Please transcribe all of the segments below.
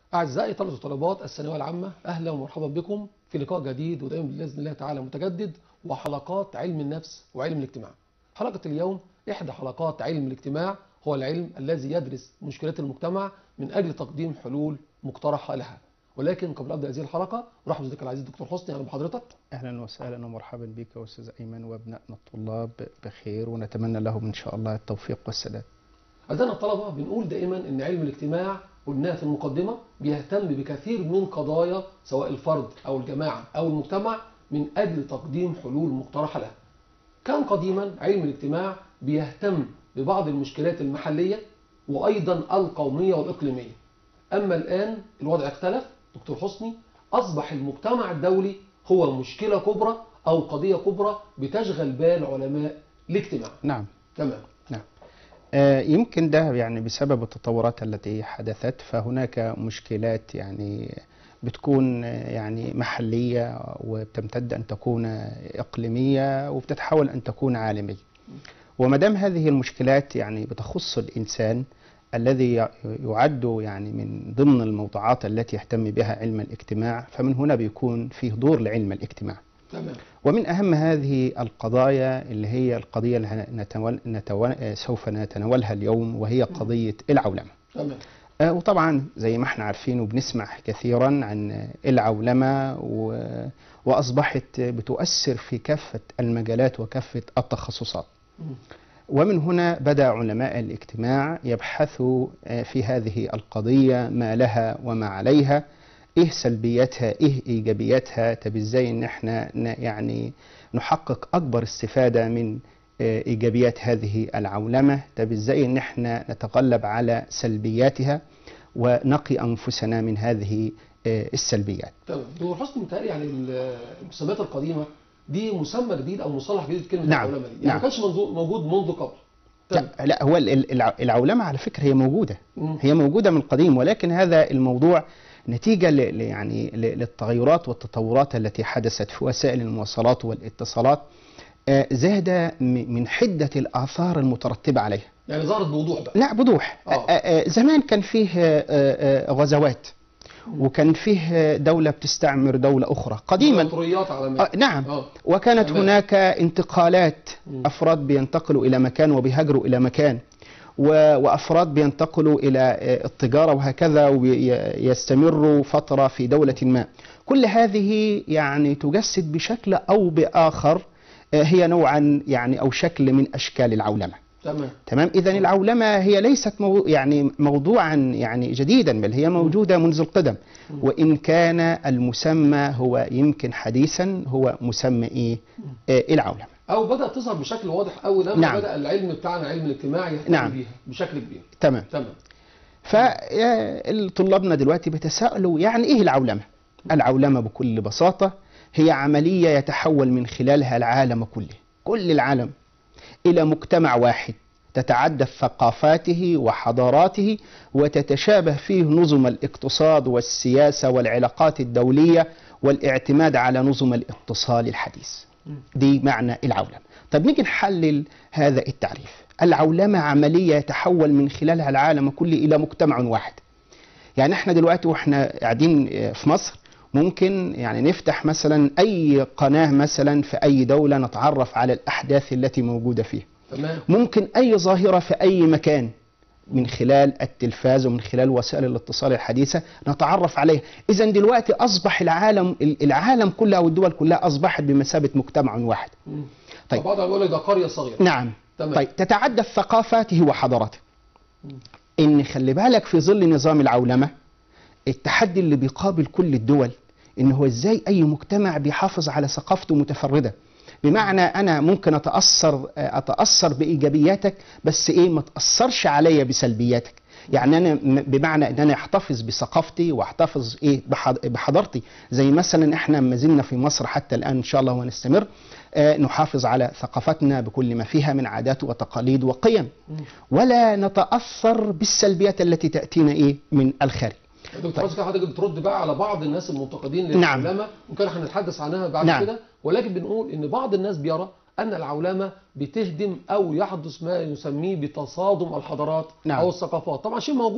أعزائي طلبة وطالبات الثانوية العامة أهلا ومرحبا بكم في لقاء جديد ودائما بإذن الله تعالى متجدد وحلقات علم النفس وعلم الاجتماع. حلقة اليوم إحدى حلقات علم الاجتماع هو العلم الذي يدرس مشكلات المجتمع من أجل تقديم حلول مقترحة لها. ولكن قبل أبدأ هذه الحلقة أرحب بصديقي العزيز دكتور حسني أهلا بحضرتك. اهلا وسهلا ومرحبا بك يا استاذ ايمن وابنائنا الطلاب بخير ونتمنى لهم ان شاء الله التوفيق والسداد. أعزائنا الطلبة بنقول دائما إن علم الاجتماع قلناها في المقدمة بيهتم بكثير من قضايا سواء الفرد أو الجماعة أو المجتمع من أجل تقديم حلول مقترحة لها. كان قديما علم الاجتماع بيهتم ببعض المشكلات المحلية وأيضا القومية والإقليمية. أما الآن الوضع اختلف دكتور حسني أصبح المجتمع الدولي هو مشكلة كبرى أو قضية كبرى بتشغل بال علماء الاجتماع. نعم تمام. آه، يمكن ده يعني بسبب التطورات التي حدثت فهناك مشكلات يعني بتكون آه، يعني محلية وبتمتد أن تكون إقليمية وبتتحول أن تكون عالمية وما دام هذه المشكلات يعني بتخص الإنسان الذي ي- يعد يعني من ضمن الموضوعات التي يهتم بها علم الاجتماع فمن هنا بيكون فيه دور لعلم الاجتماع تمام. ومن أهم هذه القضايا اللي هي القضية اللي نتول نتول سوف نتناولها اليوم وهي قضية العولمة تمام. آه، وطبعا زي ما احنا عارفين وبنسمع كثيرا عن العولمة و- وأصبحت بتؤثر في كافة المجالات وكافة التخصصات مم. ومن هنا بدأ علماء الاجتماع يبحثوا آه، في هذه القضية ما لها وما عليها ايه سلبياتها ايه ايجابياتها طب ازاي ان احنا ن- يعني نحقق اكبر استفادة من آه، ايجابيات هذه العولمة طب ازاي ان احنا نتغلب على سلبياتها ونقي انفسنا من هذه آه، السلبيات تمام دكتور حسني متهيألي يعني ال- المسميات القديمة دي مسمى جديد أو مصطلح جديد كلمة نعم، العلماء دي يعني نعم. ما كانش منذ- موجود منذ قبل تمام. لا, لا هو ال- ال- الع- العولمة على فكرة هي موجودة مم. هي موجودة من القديم ولكن هذا الموضوع نتيجة ل ل- يعني ل- للتغيرات والتطورات التي حدثت في وسائل المواصلات والاتصالات آه، زاد م- من حدة الآثار المترتبة عليها يعني ظهرت بوضوح بقى لا بوضوح آه. آه، آه، زمان كان فيه آه، آه، غزوات وكان فيه آه، دولة بتستعمر دولة أخرى قديما إمبراطوريات عالمية آه، نعم اه وكانت تمام. هناك انتقالات مم. افراد بينتقلوا الى مكان وبيهاجروا الى مكان و- وافراد بينتقلوا الى آه، التجاره وهكذا ويستمروا فتره في دوله ما كل هذه يعني تجسد بشكل او باخر آه، هي نوعا يعني او شكل من اشكال العولمه تمام تمام اذا العولمه هي ليست مو يعني موضوعا يعني جديدا بل هي موجوده منذ القدم وان كان المسمى هو يمكن حديثا هو مسمى ايه آه العولمه أو بدأت تظهر بشكل واضح أوي لما نعم. بدأ العلم بتاعنا علم الاجتماع يهتم نعم. بيها بشكل كبير تمام تمام فطلابنا دلوقتي بيتساءلوا يعني ايه العولمه العولمه بكل بساطه هي عمليه يتحول من خلالها العالم كله كل العالم الى مجتمع واحد تتعدد ثقافاته وحضاراته وتتشابه فيه نظم الاقتصاد والسياسه والعلاقات الدوليه والاعتماد على نظم الاتصال الحديث دي معنى العولمه طب نيجي نحلل هذا التعريف العولمه عمليه يتحول من خلالها العالم كله الى مجتمع واحد يعني احنا دلوقتي واحنا قاعدين آه، في مصر ممكن يعني نفتح مثلا اي قناه مثلا في اي دوله نتعرف على الاحداث التي موجوده فيها تمام ممكن اي ظاهره في اي مكان من خلال التلفاز ومن خلال وسائل الاتصال الحديثه نتعرف عليها اذا دلوقتي اصبح العالم العالم كله او الدول كلها اصبحت بمثابه مجتمع واحد مم. طيب. فبعض يقول لك ده قرية صغيرة نعم تمام. طيب تتعدد ثقافاته وحضاراته ان خلي بالك في ظل نظام العولمه التحدي اللي بيقابل كل الدول ان هو ازاي اي مجتمع بيحافظ على ثقافته متفرده بمعنى انا ممكن اتاثر اتاثر بايجابياتك بس ايه ما تاثرش عليا بسلبياتك يعني انا م- بمعنى ان انا احتفظ بثقافتي واحتفظ ايه بحض- بحضارتي زي مثلا احنا ما زلنا في مصر حتى الان ان شاء الله ونستمر آه، نحافظ على ثقافتنا بكل ما فيها من عادات وتقاليد وقيم ولا نتاثر بالسلبيات التي تاتينا ايه من الخارج دكتور حسني حضرتك بترد بقى على بعض الناس المنتقدين نعم. للعولمه وكان هنتحدث عنها بعد نعم. كده ولكن بنقول ان بعض الناس بيرى ان العولمه بتهدم او يحدث ما يسميه بتصادم الحضارات نعم. او الثقافات طبعا شيء موجود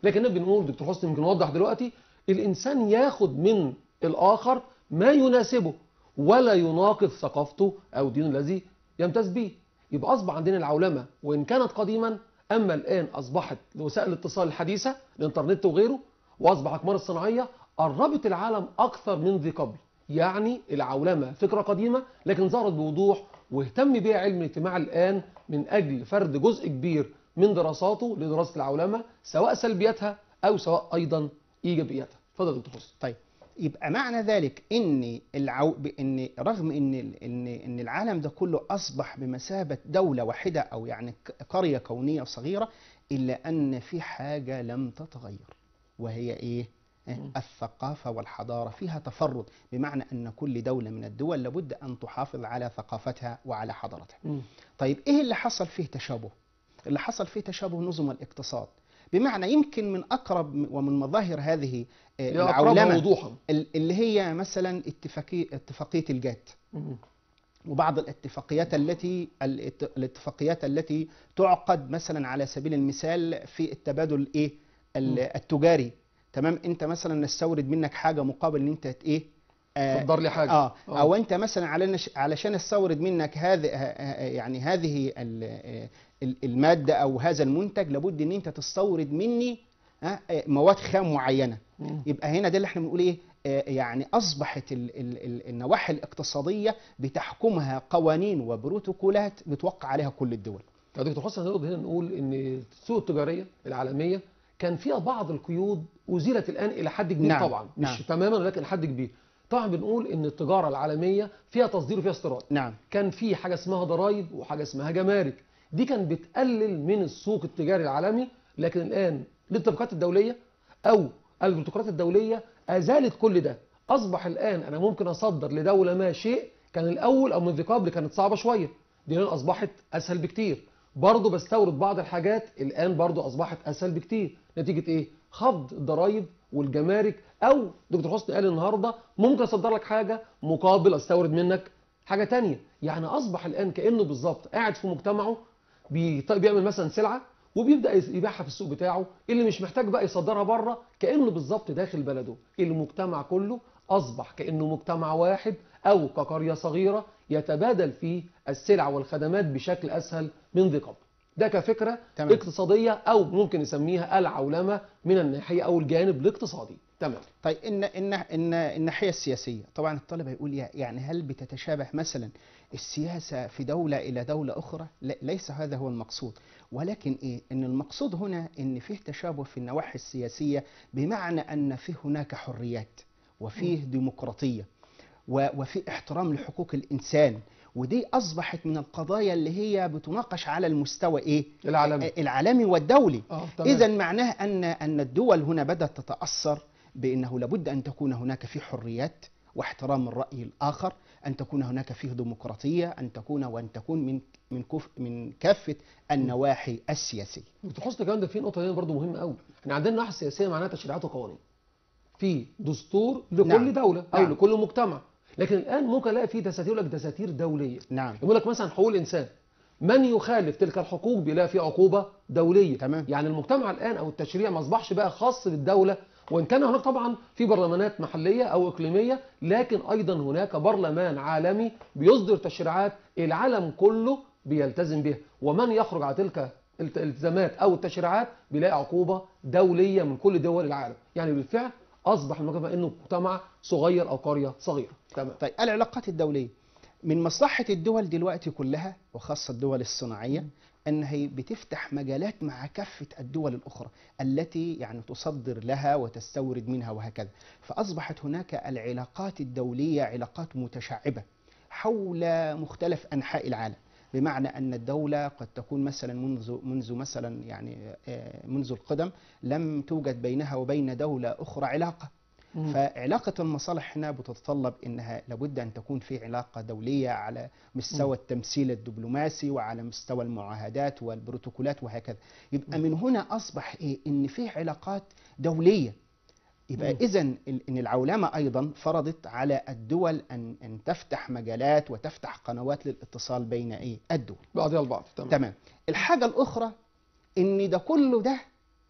لكن بنقول دكتور حسني يمكن نوضح دلوقتي الانسان ياخد من الاخر ما يناسبه ولا يناقض ثقافته او دينه الذي يمتاز به يبقى اصبح عندنا العولمه وان كانت قديما اما الان اصبحت وسائل الاتصال الحديثه الانترنت وغيره واصبح الاقمار الصناعيه قربت العالم اكثر من ذي قبل يعني العولمه فكره قديمه لكن ظهرت بوضوح واهتم بها علم الاجتماع الان من اجل فرد جزء كبير من دراساته لدراسه العولمه سواء سلبياتها او سواء ايضا ايجابياتها اتفضل يا دكتور حسني طيب يبقى معنى ذلك ان العو... بان رغم ان ال- ان ان العالم ده كله اصبح بمثابه دوله واحده او يعني ك- قريه كونيه صغيره الا ان في حاجه لم تتغير وهي ايه؟ إيه؟ مم. الثقافه والحضاره فيها تفرد بمعنى ان كل دوله من الدول لابد ان تحافظ على ثقافتها وعلى حضارتها. مم. طيب ايه اللي حصل فيه تشابه؟ اللي حصل فيه تشابه نظم الاقتصاد بمعنى يمكن من اقرب ومن مظاهر هذه آه، هي اقربها العولمه وضوحا ال- اللي هي مثلا اتفاقية اتفاقية الجات مم. وبعض الاتفاقيات التي الات- الاتفاقيات التي تعقد مثلا على سبيل المثال في التبادل الايه ال- مم. التجاري تمام انت مثلا نستورد منك حاجه مقابل ان انت ت- ايه آه صدر لي حاجه اه آه. او انت مثلا على علشان استورد منك هذه يعني هذه ال- آه، ال- الماده او هذا المنتج لابد ان انت تستورد مني آه، آه، مواد خام معينه مم. يبقى هنا ده اللي احنا بنقول ايه آه، يعني اصبحت ال ال ال النواحي الاقتصاديه بتحكمها قوانين وبروتوكولات بتوقع عليها كل الدول يا دكتور حسن هنقدر هنا نقول ان السوق التجاريه العالميه كان فيها بعض القيود ازيلت الان الى حد كبير نعم، طبعا مش نعم. تماما ولكن الى حد كبير طبعا بنقول ان التجاره العالميه فيها تصدير وفيها استيراد نعم كان في حاجه اسمها ضرائب وحاجه اسمها جمارك دي كانت بتقلل من السوق التجاري العالمي لكن الان الاتفاقات الدوليه او البروتوكولات الدوليه ازالت كل ده اصبح الان انا ممكن اصدر لدوله ما شيء كان الاول او من ذي قبل كانت صعبه شويه دي الان اصبحت اسهل بكتير برضه بستورد بعض الحاجات الان برضه اصبحت اسهل بكتير نتيجه ايه خفض الضرائب والجمارك او دكتور حسني قال النهارده ممكن اصدر لك حاجه مقابل استورد منك حاجه تانية يعني اصبح الان كانه بالظبط قاعد في مجتمعه بيط- بيعمل مثلا سلعه وبيبدا يس- يبيعها في السوق بتاعه اللي مش محتاج بقى يصدرها بره كانه بالظبط داخل بلده المجتمع كله اصبح كانه مجتمع واحد او كقريه صغيره يتبادل فيه السلع والخدمات بشكل اسهل من ذي قبل ده كفكره تمام. اقتصاديه او ممكن نسميها العولمه من الناحيه او الجانب الاقتصادي تمام طيب ان ان ان الناحيه السياسيه طبعا الطالب هيقول يا- يعني هل بتتشابه مثلا السياسه في دوله الى دوله اخرى لا ليس هذا هو المقصود ولكن ايه ان المقصود هنا ان فيه تشابه في النواحي السياسيه بمعنى ان فيه هناك حريات وفيه ديمقراطيه و- وفي احترام لحقوق الانسان ودي اصبحت من القضايا اللي هي بتناقش على المستوى ايه العالمي العالمي والدولي اه تمام إذا معناه أن أن الدول هنا بدأت تتأثر بأنه لابد أن تكون هناك في حريات واحترام الرأي الآخر، أن تكون هناك فيه ديمقراطية، أن تكون وأن تكون من من كف من كافة النواحي السياسية. دكتور حسني كمان ده في نقطه هنا برضه مهمه قوي احنا عندنا الناحيه السياسيه معناها تشريعات وقوانين في دستور لكل نعم. دوله او نعم. لكل مجتمع لكن الان ممكن الاقي في دساتير يقول لك دساتير دوليه نعم يقول لك مثلا حقوق الانسان من يخالف تلك الحقوق بيلاقي في عقوبه دوليه تمام. يعني المجتمع الان او التشريع ما اصبحش بقى خاص بالدوله وان كان هناك طبعا في برلمانات محليه او اقليميه لكن ايضا هناك برلمان عالمي بيصدر تشريعات العالم كله بيلتزم بها ومن يخرج على تلك الت- الالتزامات او التشريعات بيلاقي عقوبه دوليه من كل دول العالم يعني بالفعل اصبح المجتمع انه مجتمع صغير او قريه صغيره تمام طيب العلاقات الدولية من مصلحة الدول دلوقتي كلها وخاصة الدول الصناعية أن هي بتفتح مجالات مع كافة الدول الأخرى التي يعني تصدر لها وتستورد منها وهكذا فأصبحت هناك العلاقات الدولية علاقات متشعبة حول مختلف أنحاء العالم بمعنى أن الدولة قد تكون مثلا منذ منذ مثلا يعني آه، منذ القدم لم توجد بينها وبين دولة أخرى علاقة مم. فعلاقة المصالح هنا بتتطلب انها لابد ان تكون في علاقة دولية على مستوى التمثيل الدبلوماسي وعلى مستوى المعاهدات والبروتوكولات وهكذا يبقى من هنا اصبح ايه ان في علاقات دولية يبقى مم. اذا ان العولمة ايضا فرضت على الدول ان ان تفتح مجالات وتفتح قنوات للاتصال بين ايه الدول بعضها البعض تمام تمام الحاجة الأخرى إن ده كله ده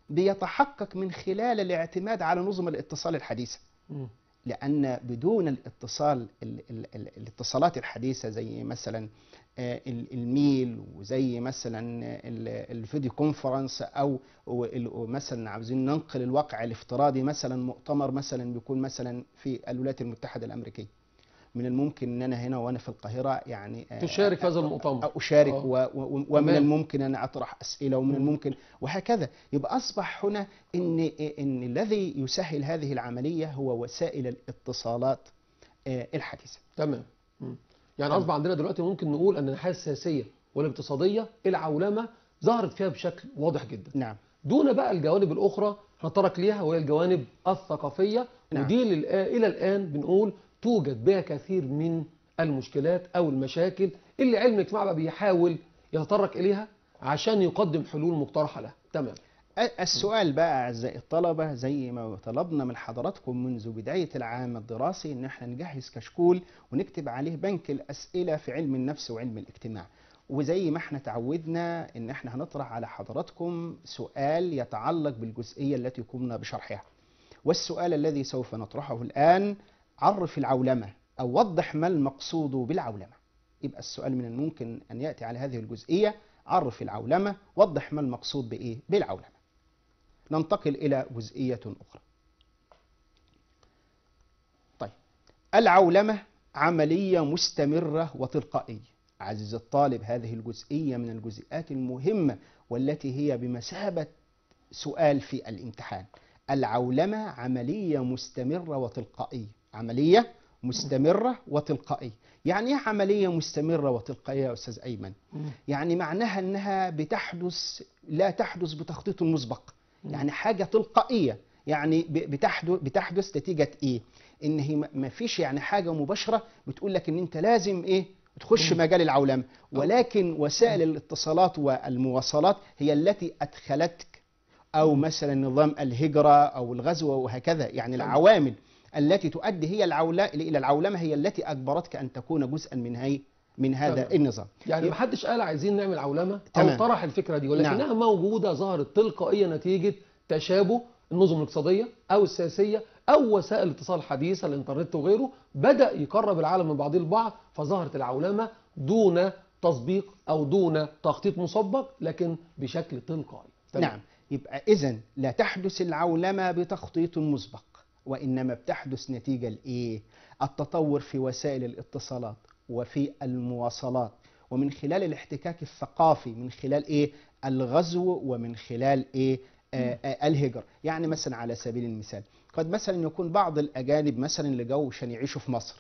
بيتحقق من خلال الاعتماد على نظم الاتصال الحديثة مم. لأن بدون الاتصال ال- ال- ال- الاتصالات الحديثة زي مثلا آه، ال- الميل وزي مثلا ال- الفيديو كونفرنس أو و- ال- مثلا عاوزين ننقل الواقع الافتراضي مثلا مؤتمر مثلا بيكون مثلا في الولايات المتحدة الأمريكية من الممكن ان انا هنا وانا في القاهره يعني آه، تشارك في هذا المؤتمر أشارك آه. و و ومن تمام. الممكن أن أطرح أسئلة ومن مم. الممكن وهكذا يبقى أصبح هنا إن إن الذي يسهل هذه العملية هو وسائل الاتصالات آه، الحديثة تمام مم. يعني تمام. اصبح عندنا دلوقتي ممكن نقول ان الحياه السياسيه والاقتصاديه العولمه ظهرت فيها بشكل واضح جدا نعم دون بقى الجوانب الاخرى هنتطرق ليها وهي الجوانب الثقافيه نعم. ودي للآ- الى الان بنقول توجد بها كثير من المشكلات او المشاكل اللي علم الاجتماع بقى بيحاول يتطرق اليها عشان يقدم حلول مقترحه لها تمام أ- السؤال بقى أعزائي الطلبة زي ما طلبنا من حضراتكم منذ بداية العام الدراسي إن احنا نجهز كشكول ونكتب عليه بنك الأسئلة في علم النفس وعلم الاجتماع وزي ما احنا تعودنا إن احنا هنطرح على حضراتكم سؤال يتعلق بالجزئية التي قمنا بشرحها والسؤال الذي سوف نطرحه الآن عرف العولمة أو وضح ما المقصود بالعولمة يبقى السؤال من الممكن أن يأتي على هذه الجزئية عرف العولمة وضح ما المقصود بإيه بالعولمة ننتقل إلى جزئية أخرى طيب العولمة عملية مستمرة وتلقائية عزيز الطالب هذه الجزئية من الجزئيات المهمة والتي هي بمثابة سؤال في الامتحان العولمة عملية مستمرة وتلقائية عملية مستمرة وتلقائية يعني ايه عملية مستمرة وتلقائية يا أستاذ أيمن يعني معناها أنها بتحدث لا تحدث بتخطيط مسبق يعني حاجة تلقائية يعني ب- بتحدث بتحدث نتيجة إيه إن هي ما- ما فيش يعني حاجة مباشرة بتقول لك إن أنت لازم إيه تخش مم. مجال العولمة ولكن وسائل الاتصالات والمواصلات هي التي أدخلتك أو مثلا نظام الهجرة أو الغزو وهكذا يعني تمام. العوامل التي تؤدي هي العولة إلى العولمة هي التي أجبرتك أن تكون جزءا من هي من هذا تمام. النظام يعني ما حدش قال عايزين نعمل عولمه او تمام. طرح الفكره دي ولكنها موجوده ظهرت تلقائيا نتيجه تشابه النظم الاقتصاديه او السياسيه او وسائل الاتصال الحديثه الانترنت وغيره بدا يقرب العالم من بعضه البعض فظهرت العولمه دون تسبيق او دون تخطيط مسبق لكن بشكل تلقائي تمام. نعم يبقى إذا لا تحدث العولمة بتخطيط مسبق وإنما بتحدث نتيجة لإيه؟ التطور في وسائل الاتصالات وفي المواصلات ومن خلال الاحتكاك الثقافي من خلال إيه؟ الغزو ومن خلال إيه؟ آه آه الهجر يعني مثلا على سبيل المثال قد مثلا يكون بعض الأجانب مثلا اللي جو عشان يعيشوا في مصر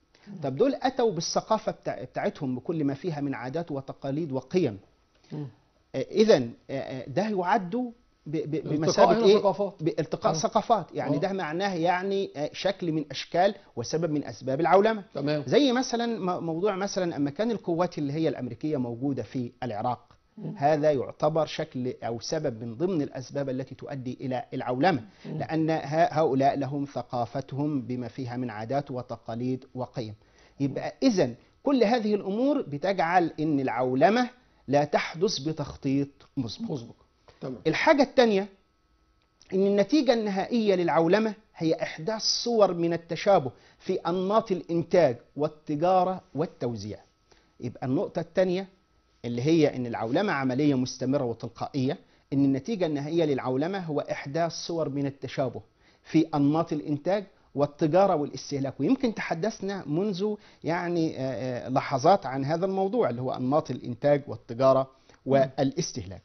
طب دول أتوا بالثقافة بتاع بتاعتهم بكل ما فيها من عادات وتقاليد وقيم مم. اذا ده يعد ب- ب- التقاء بمثابه هنا ايه ثقافات. بالتقاء آه. ثقافات يعني آه. ده معناه يعني آه، شكل من اشكال وسبب من اسباب العولمه تمام زي مثلا م- موضوع مثلا اما كان القوات اللي هي الامريكيه موجوده في العراق مم. هذا يعتبر شكل او سبب من ضمن الاسباب التي تؤدي الى العولمه مم. لان ه- هؤلاء لهم ثقافتهم بما فيها من عادات وتقاليد وقيم يبقى اذا كل هذه الامور بتجعل ان العولمه لا تحدث بتخطيط مسبق مسبق تمام الحاجة الثانية إن النتيجة النهائية للعولمة هي إحداث صور من التشابه في أنماط الإنتاج والتجارة والتوزيع يبقى النقطة الثانية اللي هي إن العولمة عملية مستمرة وتلقائية إن النتيجة النهائية للعولمة هو إحداث صور من التشابه في أنماط الإنتاج والتجارة والاستهلاك ويمكن تحدثنا منذ يعني آه، آه، لحظات عن هذا الموضوع اللي هو أنماط الإنتاج والتجارة والاستهلاك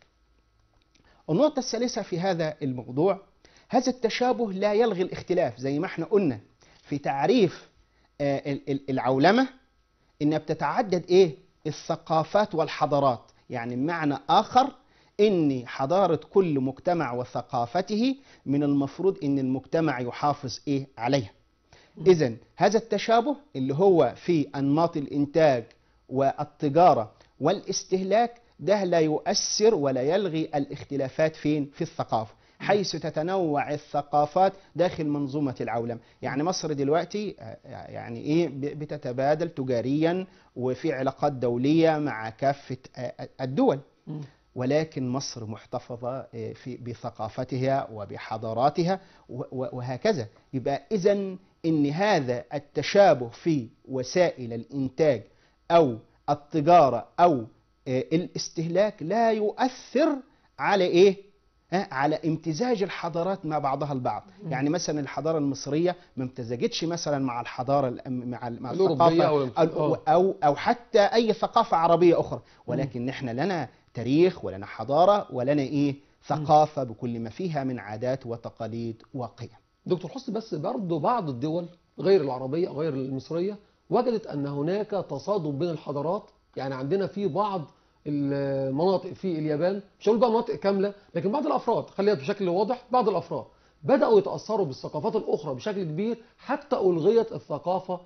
النقطة الثالثة في هذا الموضوع هذا التشابه لا يلغي الاختلاف زي ما احنا قلنا في تعريف آه، ال- ال- العولمة إنها بتتعدد إيه؟ الثقافات والحضارات يعني بمعنى آخر إن حضارة كل مجتمع وثقافته من المفروض إن المجتمع يحافظ إيه عليها إذا هذا التشابه اللي هو في أنماط الإنتاج والتجارة والاستهلاك ده لا يؤثر ولا يلغي الاختلافات فين في الثقافة حيث تتنوع الثقافات داخل منظومة العولمة يعني مصر دلوقتي آه، يعني إيه ب- بتتبادل تجاريا وفي علاقات دولية مع كافة آه، الدول مم. ولكن مصر محتفظة آه، في بثقافتها وبحضاراتها و- و- وهكذا يبقى إذا إن هذا التشابه في وسائل الإنتاج أو التجارة أو آه، الاستهلاك لا يؤثر على إيه؟ ها، على امتزاج الحضارات مع بعضها البعض يعني مثلا الحضارة المصرية ما امتزجتش مثلا مع الحضارة الأم- مع مع الأوروبية الثقافة أو- أو, آه. أو أو حتى أي ثقافة عربية أخرى ولكن نحن لنا تاريخ ولنا حضارة ولنا إيه ثقافة بكل ما فيها من عادات وتقاليد وقيم دكتور حسني بس برضه بعض الدول غير العربية غير المصرية وجدت أن هناك تصادم بين الحضارات يعني عندنا في بعض المناطق في اليابان مش هقول بقى مناطق كاملة لكن بعض الأفراد خليها بشكل واضح بعض الأفراد بدأوا يتأثروا بالثقافات الأخرى بشكل كبير حتى ألغيت الثقافة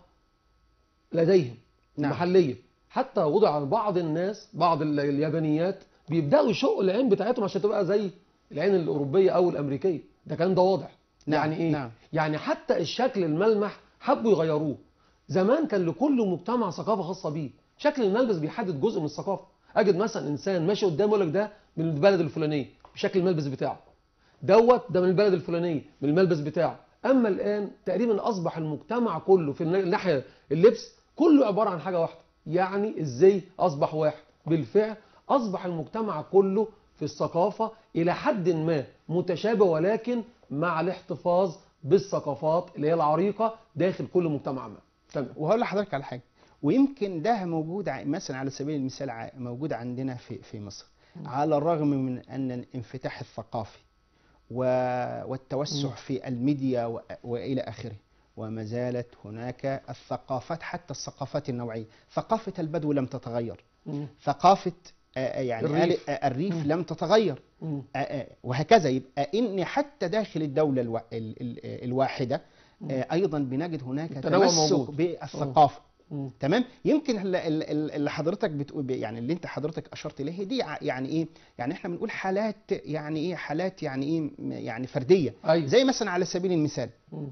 لديهم نعم. المحلية حتى وضع بعض الناس بعض ال- اليابانيات بيبدأوا يشقوا العين بتاعتهم عشان تبقى زي العين الأوروبية أو الأمريكية ده كان ده واضح نعم، يعني إيه؟ نعم. يعني حتى الشكل الملمح حبوا يغيروه زمان كان لكل مجتمع ثقافة خاصة بيه شكل الملبس بيحدد جزء من الثقافة أجد مثلا إنسان ماشي قدام يقول لك ده من البلد الفلانية بشكل الملبس بتاعه دوت ده من البلد الفلانية من الملبس بتاعه أما الآن تقريبا أصبح المجتمع كله في الناحية اللبس كله عبارة عن حاجة واحدة يعني إزاي أصبح واحد بالفعل أصبح المجتمع كله في الثقافة إلى حد ما متشابه ولكن مع الاحتفاظ بالثقافات اللي هي العريقة داخل كل مجتمع ما تمام وهقول لحضرتك على حاجة ويمكن ده موجود ع- مثلا على سبيل المثال ع- موجود عندنا في في مصر على الرغم من أن الانفتاح الثقافي و- والتوسع مم. في الميديا و- وإلى آخره وما زالت هناك الثقافات حتى الثقافات النوعية ثقافة البدو لم تتغير مم. ثقافة آه، آه، يعني الريف. آل- آه، الريف مم. لم تتغير مم. آه، آه، وهكذا يبقى ان حتى داخل الدوله الوا... ال... ال... آه، الواحده آه، ايضا بنجد هناك التنوع تمسك موجود. بالثقافه مم. تمام يمكن ال- ال- ال- اللي حضرتك بتقول يعني اللي انت حضرتك اشرت اليه دي ع- يعني ايه يعني احنا بنقول حالات يعني ايه حالات يعني ايه م- يعني فرديه أيوة. زي مثلا على سبيل المثال مم.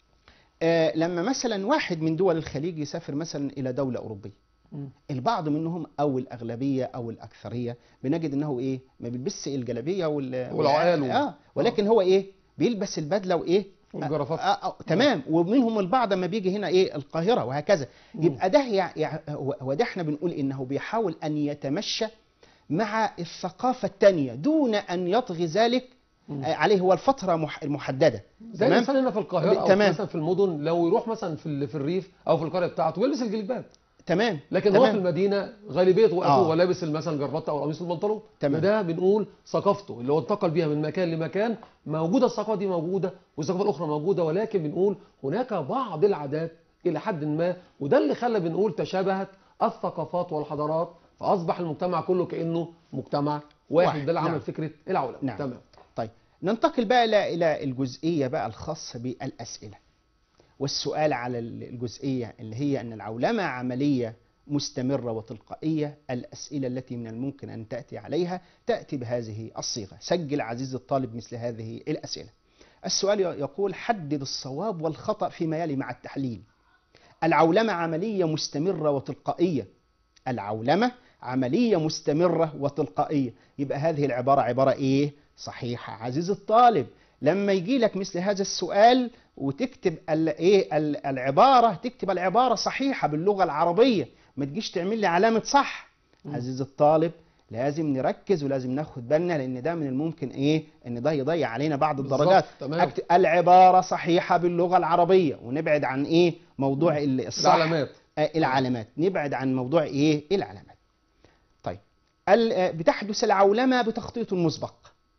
آه لما مثلا واحد من دول الخليج يسافر مثلا الى دوله اوروبيه مم. البعض منهم او الاغلبيه او الاكثريه بنجد انه ايه ما بيلبسش الجلابيه وال والعقال و- اه ولكن هو ايه بيلبس البدله وايه والجرافات. آه آه تمام ومنهم البعض ما بيجي هنا ايه القاهره وهكذا مم. يبقى ده يع- يع- هو هو ده احنا بنقول انه بيحاول ان يتمشى مع الثقافه الثانيه دون ان يطغي ذلك مم. آه، عليه هو الفتره مح- محدده زي الانسان هنا في القاهره او تمام. مثلا في المدن لو يروح مثلا في ال- في الريف او في القريه بتاعته بيلبس الجلباب تمام لكن تمام. هو في المدينه غالبيه وقته آه. هو لابس مثلا الجرافته او قميص البنطلون تمام. ده بنقول ثقافته اللي هو انتقل بيها من مكان لمكان موجوده الثقافه دي موجوده والثقافه الاخرى موجوده ولكن بنقول هناك بعض العادات الى حد ما وده اللي خلى بنقول تشابهت الثقافات والحضارات فاصبح المجتمع كله كانه مجتمع واحد, واحد، ده اللي عمل نعم. فكره العولمه نعم. تمام طيب ننتقل بقى الى الى الجزئيه بقى الخاصه بالاسئله والسؤال على الجزئيه اللي هي ان العولمه عمليه مستمره وتلقائيه الاسئله التي من الممكن ان تاتي عليها تاتي بهذه الصيغه سجل عزيزي الطالب مثل هذه الاسئله السؤال يقول حدد الصواب والخطا فيما يلي مع التحليل العولمه عمليه مستمره وتلقائيه العولمه عمليه مستمره وتلقائيه يبقى هذه العباره عباره ايه صحيحه عزيزي الطالب لما يجي لك مثل هذا السؤال وتكتب ال ايه ال- العباره تكتب العباره صحيحه باللغه العربيه ما تجيش تعمل لي علامه صح عزيزي الطالب لازم نركز ولازم ناخد بالنا لان ده من الممكن ايه ان ده يضيع علينا بعض بالظبط، الدرجات تمام. أكتب العباره صحيحه باللغه العربيه ونبعد عن ايه موضوع ال- الصح العلامات. آه، العلامات نبعد عن موضوع ايه العلامات طيب ال- آه، بتحدث العولمه بتخطيط مسبق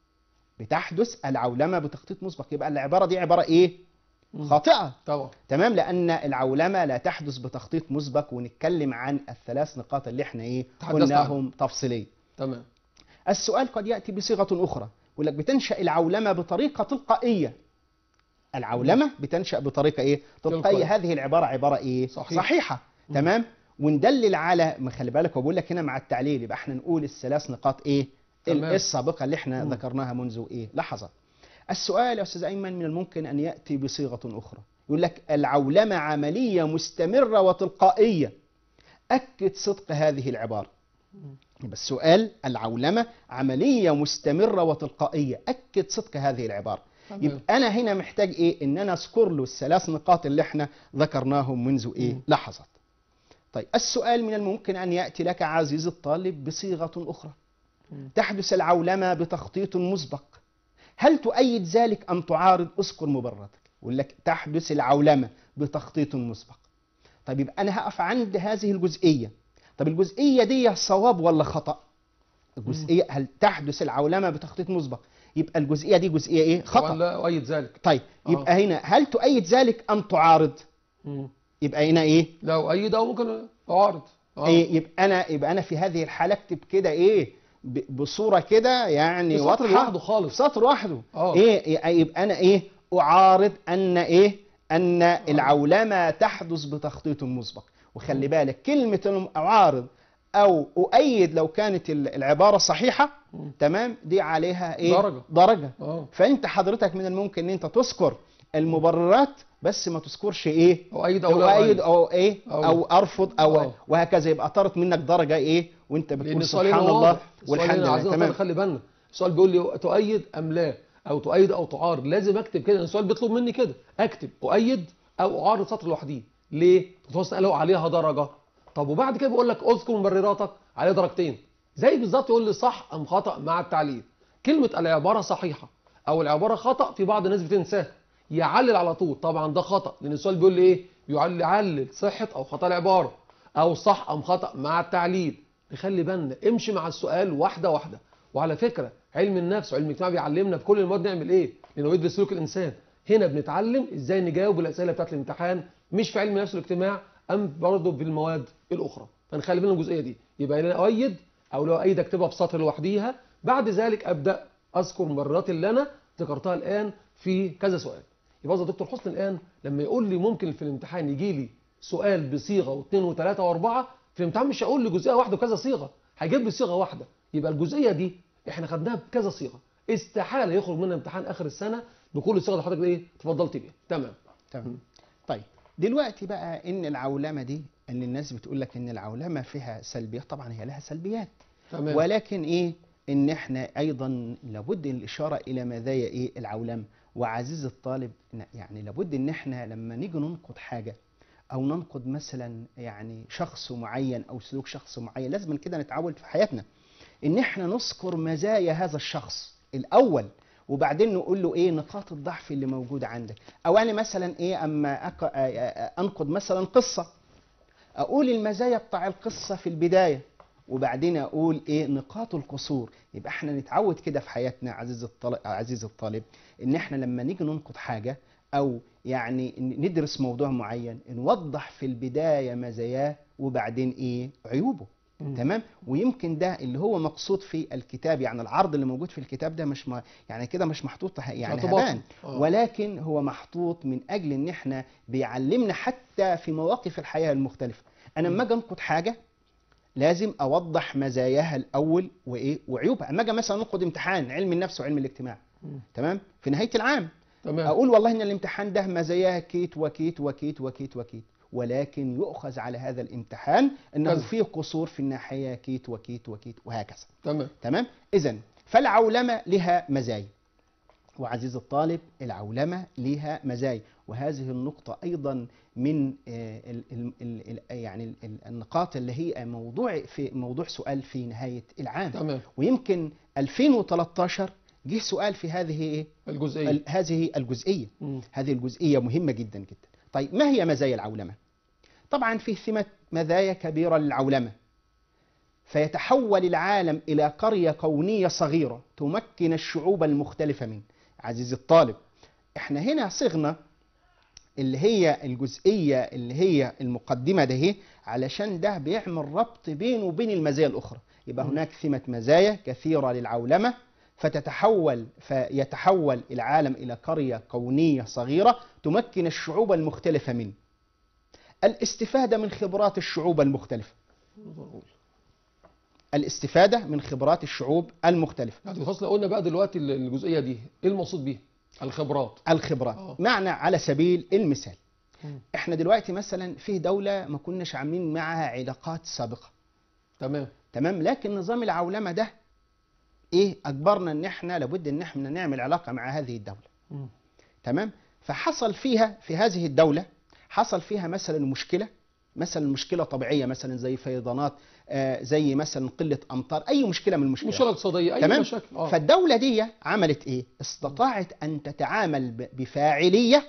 بتحدث العولمه بتخطيط مسبق يبقى العباره دي عباره ايه خاطئه طبعا تمام لان العولمه لا تحدث بتخطيط مسبق ونتكلم عن الثلاث نقاط اللي احنا ايه تحدثنا قلناهم تفصيليا تمام السؤال قد ياتي بصيغه اخرى يقول لك بتنشا العولمه بطريقه تلقائيه العولمه بتنشا بطريقه ايه تلقائية. تلقائيه هذه العباره عباره ايه صحيح. صحيحه تمام وندلل على ما خلي بالك وبقول لك هنا مع التعليل يبقى احنا نقول الثلاث نقاط ايه تمام. السابقه اللي احنا مم. ذكرناها منذ ايه لحظه السؤال يا استاذ ايمن من الممكن ان ياتي بصيغه اخرى يقول لك العولمه عمليه مستمره وتلقائيه اكد صدق هذه العباره يبقى السؤال العولمة عملية مستمرة وتلقائية أكد صدق هذه العبارة تمام. يبقى أنا هنا محتاج إيه إن أنا أذكر له الثلاث نقاط اللي إحنا ذكرناهم منذ إيه مم. لحظات طيب السؤال من الممكن أن يأتي لك عزيزي الطالب بصيغة أخرى مم. تحدث العولمة بتخطيط مسبق هل تؤيد ذلك أم تعارض أذكر مبرراتك يقول لك تحدث العولمة بتخطيط مسبق طيب يبقى أنا هقف عند هذه الجزئية طب الجزئية دي صواب ولا خطأ الجزئية هل تحدث العولمة بتخطيط مسبق يبقى الجزئية دي جزئية إيه طبعا خطأ لا أؤيد ذلك طيب آه. يبقى هنا هل تؤيد ذلك أم تعارض مم. يبقى هنا إيه لا أؤيد أو ممكن أعارض آه. إيه يبقى انا يبقى انا في هذه الحاله اكتب كده ايه ب- بصوره كده يعني في سطر واضحه لوحده خالص. في سطر لوحده آه. ايه إيه- يبقى انا ايه اعارض ان ايه ان العولمه تحدث بتخطيط مسبق وخلي بالك كلمه اعارض او اؤيد لو كانت ال- العباره صحيحه مم. تمام دي عليها ايه درجة. درجه اه فانت حضرتك من الممكن ان انت تذكر المبررات بس ما تذكرش ايه أؤيد أو او لا اؤيد او ايه أو- او ارفض او آه. وهكذا يبقى طارت منك درجه ايه وانت لأن بتقول السؤال سبحان هنا الله واضح السؤال والحمد هنا لله عايزين تمام خلي بالنا السؤال بيقول لي تؤيد أم لا أو تؤيد أو تعارض لازم أكتب كده لأن السؤال بيطلب مني كده أكتب أؤيد أو أعارض سطر لوحديه ليه؟ توصل له عليها درجة طب وبعد كده بيقول لك اذكر مبرراتك عليها درجتين زي بالظبط يقول لي صح أم خطأ مع التعليل كلمة العبارة صحيحة أو العبارة خطأ في بعض الناس بتنساها يعلل على طول طبعا ده خطأ لأن السؤال بيقول لي إيه؟ يعلل يعلل صحة أو خطأ العبارة أو صح أم خطأ مع التعليل نخلي بالنا امشي مع السؤال واحدة واحدة وعلى فكرة علم النفس وعلم الاجتماع بيعلمنا في كل المواد نعمل ايه لانه يدرس سلوك الانسان هنا بنتعلم ازاي نجاوب الاسئله بتاعت الامتحان مش في علم النفس والاجتماع ام برضه في المواد الاخرى فنخلي بالنا من الجزئيه دي يبقى انا اؤيد او لو اؤيد اكتبها في سطر لوحديها بعد ذلك ابدا اذكر المبررات اللي انا ذكرتها الان في كذا سؤال يبقى يا دكتور حسن الان لما يقول لي ممكن في الامتحان يجي لي سؤال بصيغه واثنين وثلاثه واربعه في الامتحان مش هقول لي جزئيه واحده وكذا صيغه هيجيب لي صيغه واحده يبقى الجزئيه دي احنا خدناها بكذا صيغه استحاله يخرج منها امتحان اخر السنه بكل الصيغه اللي حضرتك ايه اتفضلت بيها تمام تمام طيب دلوقتي بقى ان العولمه دي ان الناس بتقول لك ان العولمه فيها سلبيات طبعا هي لها سلبيات تمام ولكن ايه ان احنا ايضا لابد الاشاره الى مزايا ايه العولمه وعزيز الطالب ن- يعني لابد ان احنا لما نيجي ننقد حاجه او ننقد مثلا يعني شخص معين او سلوك شخص معين لازم كده نتعود في حياتنا ان احنا نذكر مزايا هذا الشخص الاول وبعدين نقول له ايه نقاط الضعف اللي موجوده عندك او انا مثلا ايه اما أق... آ- آ- انقد مثلا قصه اقول المزايا بتاع القصه في البدايه وبعدين اقول ايه نقاط القصور يبقى احنا نتعود كده في حياتنا عزيز الطالب عزيز الطالب ان احنا لما نيجي ننقد حاجه او يعني ن- ندرس موضوع معين نوضح في البدايه مزاياه وبعدين ايه عيوبه مم. تمام ويمكن ده اللي هو مقصود في الكتاب يعني العرض اللي موجود في الكتاب ده مش ما يعني كده مش محطوط ه- يعني اعتباطاً. هبان آه. ولكن هو محطوط من اجل ان احنا بيعلمنا حتى في مواقف الحياه المختلفه انا لما اجي انقد حاجه لازم اوضح مزاياها الاول وايه وعيوبها اما اجي مثلا انقد امتحان علم النفس وعلم الاجتماع مم. تمام في نهايه العام تمام اقول والله ان الامتحان ده مزاياه كيت وكيت وكيت وكيت وكيت ولكن يؤخذ على هذا الامتحان انه كذا. فيه قصور في الناحيه كيت وكيت وكيت وهكذا تمام تمام اذا فالعولمه لها مزايا وعزيز الطالب العولمه لها مزايا وهذه النقطه ايضا من آه، ال ال ال ال يعني ال- ال- النقاط اللي هي موضوع في موضوع سؤال في نهايه العام تمام ويمكن 2013 جه سؤال في هذه ايه الجزئيه ال- هذه الجزئيه مم. هذه الجزئية مهمة جدا جدا طيب ما هي مزايا العولمة؟ طبعا فيه ثمة مزايا كبيرة للعولمة فيتحول العالم إلى قرية كونية صغيرة تمكن الشعوب المختلفة منه عزيزي الطالب احنا هنا صغنا اللي هي الجزئية اللي هي المقدمة ده هي علشان ده بيعمل ربط بينه وبين المزايا الأخرى يبقى مم. هناك ثمة مزايا كثيرة للعولمة فتتحول فيتحول العالم إلى قرية كونية صغيرة تمكن الشعوب المختلفة منه الاستفادة من خبرات الشعوب المختلفة الاستفادة من خبرات الشعوب المختلفة يعني خلاص لو قلنا بقى دلوقتي الجزئيه دي ايه المقصود بيها الخبرات الخبرات آه. معنى على سبيل المثال مم. احنا دلوقتي مثلا فيه دولة ما كناش عاملين معها علاقات سابقة تمام تمام لكن نظام العولمه ده ايه اجبرنا ان احنا لابد ان احنا نعمل علاقه مع هذه الدوله مم. تمام فحصل فيها في هذه الدولة حصل فيها مثلا مشكلة مثلا مشكلة طبيعية مثلا زي فيضانات آه، زي مثلا قلة أمطار أي مشكلة من المشكلات مشكله اقتصاديه اي تمام مشاكل اه فالدولة دي عملت إيه استطاعت أن تتعامل ب- بفاعلية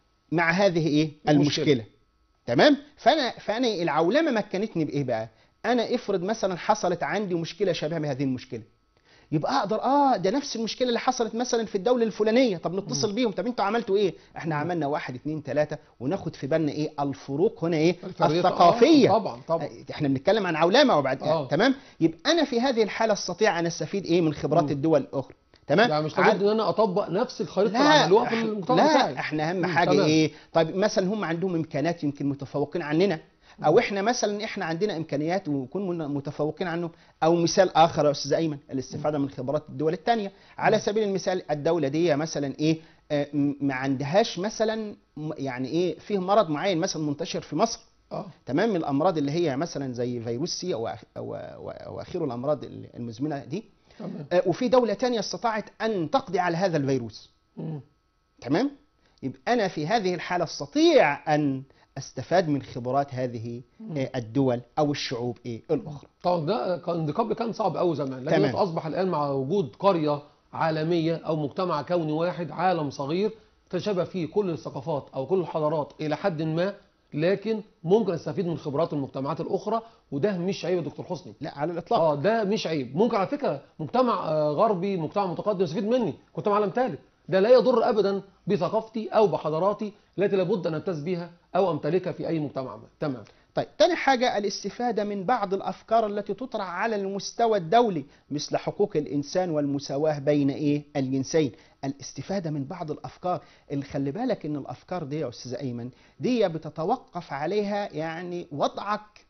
مع هذه إيه المشكلة. المشكلة تمام فأنا فأنا العولمة مكنتني بإيه بقى أنا افرض مثلا حصلت عندي مشكلة شبه بهذه المشكلة يبقى اقدر اه ده نفس المشكله اللي حصلت مثلا في الدوله الفلانيه طب نتصل بيهم طب انتوا عملتوا ايه احنا عملنا واحد اتنين تلاته وناخد في بالنا ايه الفروق هنا ايه الفريق- الثقافيه آه، طبعا طبعا احنا بنتكلم عن عولمه وبعد آه. تمام يبقى انا في هذه الحاله استطيع ان استفيد ايه من خبرات مم. الدول الاخرى تمام يعني مش عاد- لابد ان انا اطبق نفس الخريطه اللي لا عملوها في إح- المجتمع لا بتاعي احنا اهم مم، حاجه تمام. ايه طيب مثلا هم عندهم امكانيات يمكن متفوقين عننا او احنا مثلا احنا عندنا امكانيات ونكون من- متفوقين عنهم او مثال اخر يا استاذ ايمن الاستفاده من خبرات الدول الثانيه على سبيل المثال الدوله دي مثلا ايه آه، م- ما عندهاش مثلا م- يعني ايه فيه مرض معين مثلا منتشر في مصر اه تمام من الامراض اللي هي مثلا زي فيروس سي او أخ- او او أو اخره الامراض المزمنه دي تمام آه، وفي دوله تانية استطاعت ان تقضي على هذا الفيروس مم. تمام يبقى انا في هذه الحاله استطيع ان استفاد من خبرات هذه آه، الدول او الشعوب ايه الاخرى طبعا ده كان ده قبل كان صعب قوي زمان لكن تمام. دلوقتي اصبح الان مع وجود قريه عالميه او مجتمع كوني واحد عالم صغير تشابه فيه كل الثقافات او كل الحضارات الى حد ما لكن ممكن استفيد من خبرات المجتمعات الاخرى وده مش عيب يا دكتور حسني لا على الاطلاق اه ده مش عيب ممكن على فكره مجتمع آه، غربي مجتمع متقدم يستفيد مني كنت عالم ثالث ده لا يضر ابدا بثقافتي او بحضاراتي التي لابد ان امتاز بها او امتلكها في اي مجتمع ما تمام طيب تاني حاجة الاستفادة من بعض الأفكار التي تطرح على المستوى الدولي مثل حقوق الإنسان والمساواة بين إيه الجنسين الاستفادة من بعض الأفكار اللي خلي بالك إن الأفكار دي يا أستاذ أيمن دي بتتوقف عليها يعني وضعك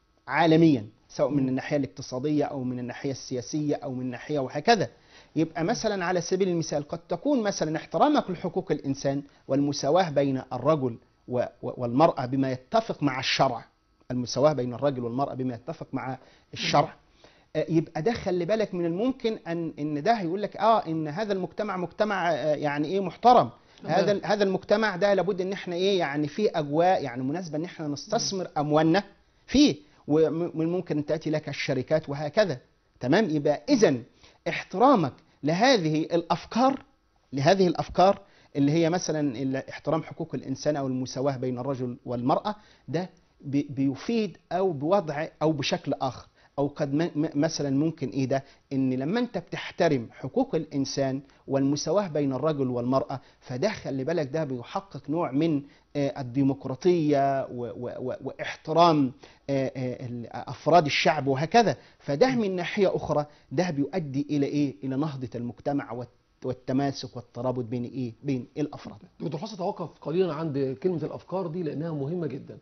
عالميا سواء من الناحية الاقتصادية أو من الناحية السياسية أو من الناحية وهكذا يبقى مثلا على سبيل المثال قد تكون مثلا احترامك لحقوق الإنسان والمساواة بين الرجل و- و- والمرأة بما يتفق مع الشرع المساواة بين الرجل والمرأة بما يتفق مع الشرع آه، يبقى ده خلي بالك من الممكن ان ان ده يقول لك اه ان هذا المجتمع مجتمع آه، يعني ايه محترم تمام. هذا ال- هذا المجتمع ده لابد ان احنا ايه يعني فيه اجواء يعني مناسبه ان احنا نستثمر اموالنا فيه ومن ممكن ان تاتي لك الشركات وهكذا تمام يبقى اذا احترامك لهذه الافكار لهذه الافكار اللي هي مثلا ال- احترام حقوق الانسان او المساواه بين الرجل والمراه ده بي- بيفيد او بوضع او بشكل اخر او قد م- م- مثلا ممكن ايه ده ان لما انت بتحترم حقوق الانسان والمساواه بين الرجل والمراه فده خلي بالك ده بيحقق نوع من آه، الديمقراطيه و- و- و- واحترام آه، آه، ال- افراد الشعب وهكذا فده من ناحيه اخرى ده بيؤدي الى ايه الى نهضه المجتمع والت- والتماسك والترابط بين ايه بين الافراد دكتور حسن توقف قليلا عند كلمة الأفكار دي لأنها مهمة جدا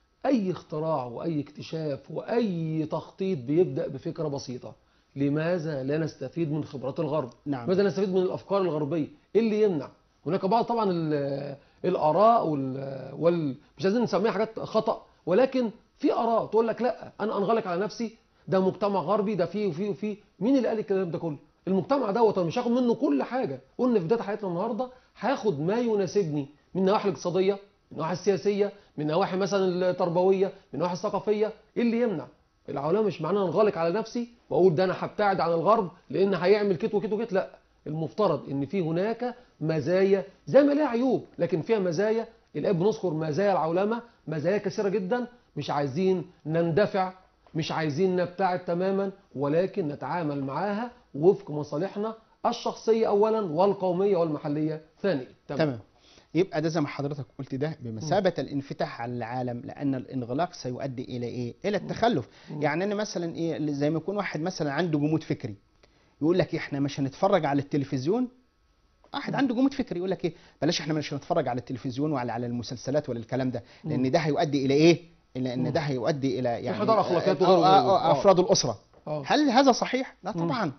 أي اختراع وأي اكتشاف وأي تخطيط بيبدأ بفكرة بسيطة لماذا لا نستفيد من خبرات الغرب نعم. لماذا لا نستفيد من الأفكار الغربية إيه اللي يمنع هناك بعض طبعا ال- الآراء وال... وال... مش عايزين نسميها حاجات خطأ ولكن في آراء تقول لك لا أنا أنغلق على نفسي ده مجتمع غربي ده فيه وفيه وفيه مين اللي قال الكلام ده كله المجتمع دوت أنا مش هاخد منه كل حاجة قلنا في بداية حياتنا النهارده هاخد ما يناسبني من النواحي الاقتصادية من النواحي السياسية من النواحي مثلا التربوية من النواحي الثقافية ايه اللي يمنع العولمه مش معناها انغلق على نفسي واقول ده انا هبتعد عن الغرب لان هيعمل كت وكت وكت لا المفترض ان في هناك مزايا زي ما لها عيوب لكن فيها مزايا الاب بنذكر مزايا العولمه مزايا كثيره جدا مش عايزين نندفع مش عايزين نبتعد تماما ولكن نتعامل معاها وفق مصالحنا الشخصيه اولا والقوميه والمحليه ثانيا تمام يبقى ده زي ما حضرتك قلت ده بمثابة الانفتاح على العالم لأن الانغلاق سيؤدي إلى إيه؟ إلى التخلف مم. يعني أنا مثلا إيه زي ما يكون واحد مثلا عنده جمود فكري يقول لك إحنا مش هنتفرج على التلفزيون واحد عنده جمود فكري يقول لك إيه بلاش إحنا مش هنتفرج على التلفزيون ولا على المسلسلات ولا الكلام ده لأن مم. ده هيؤدي إلى إيه؟ إلى إن مم. ده هيؤدي إلى يعني انحدار أخلاقيات آه، وغيره آه، وغيره. آه، آه. أفراد الأسرة اه هل هذا صحيح؟ لا مم. طبعا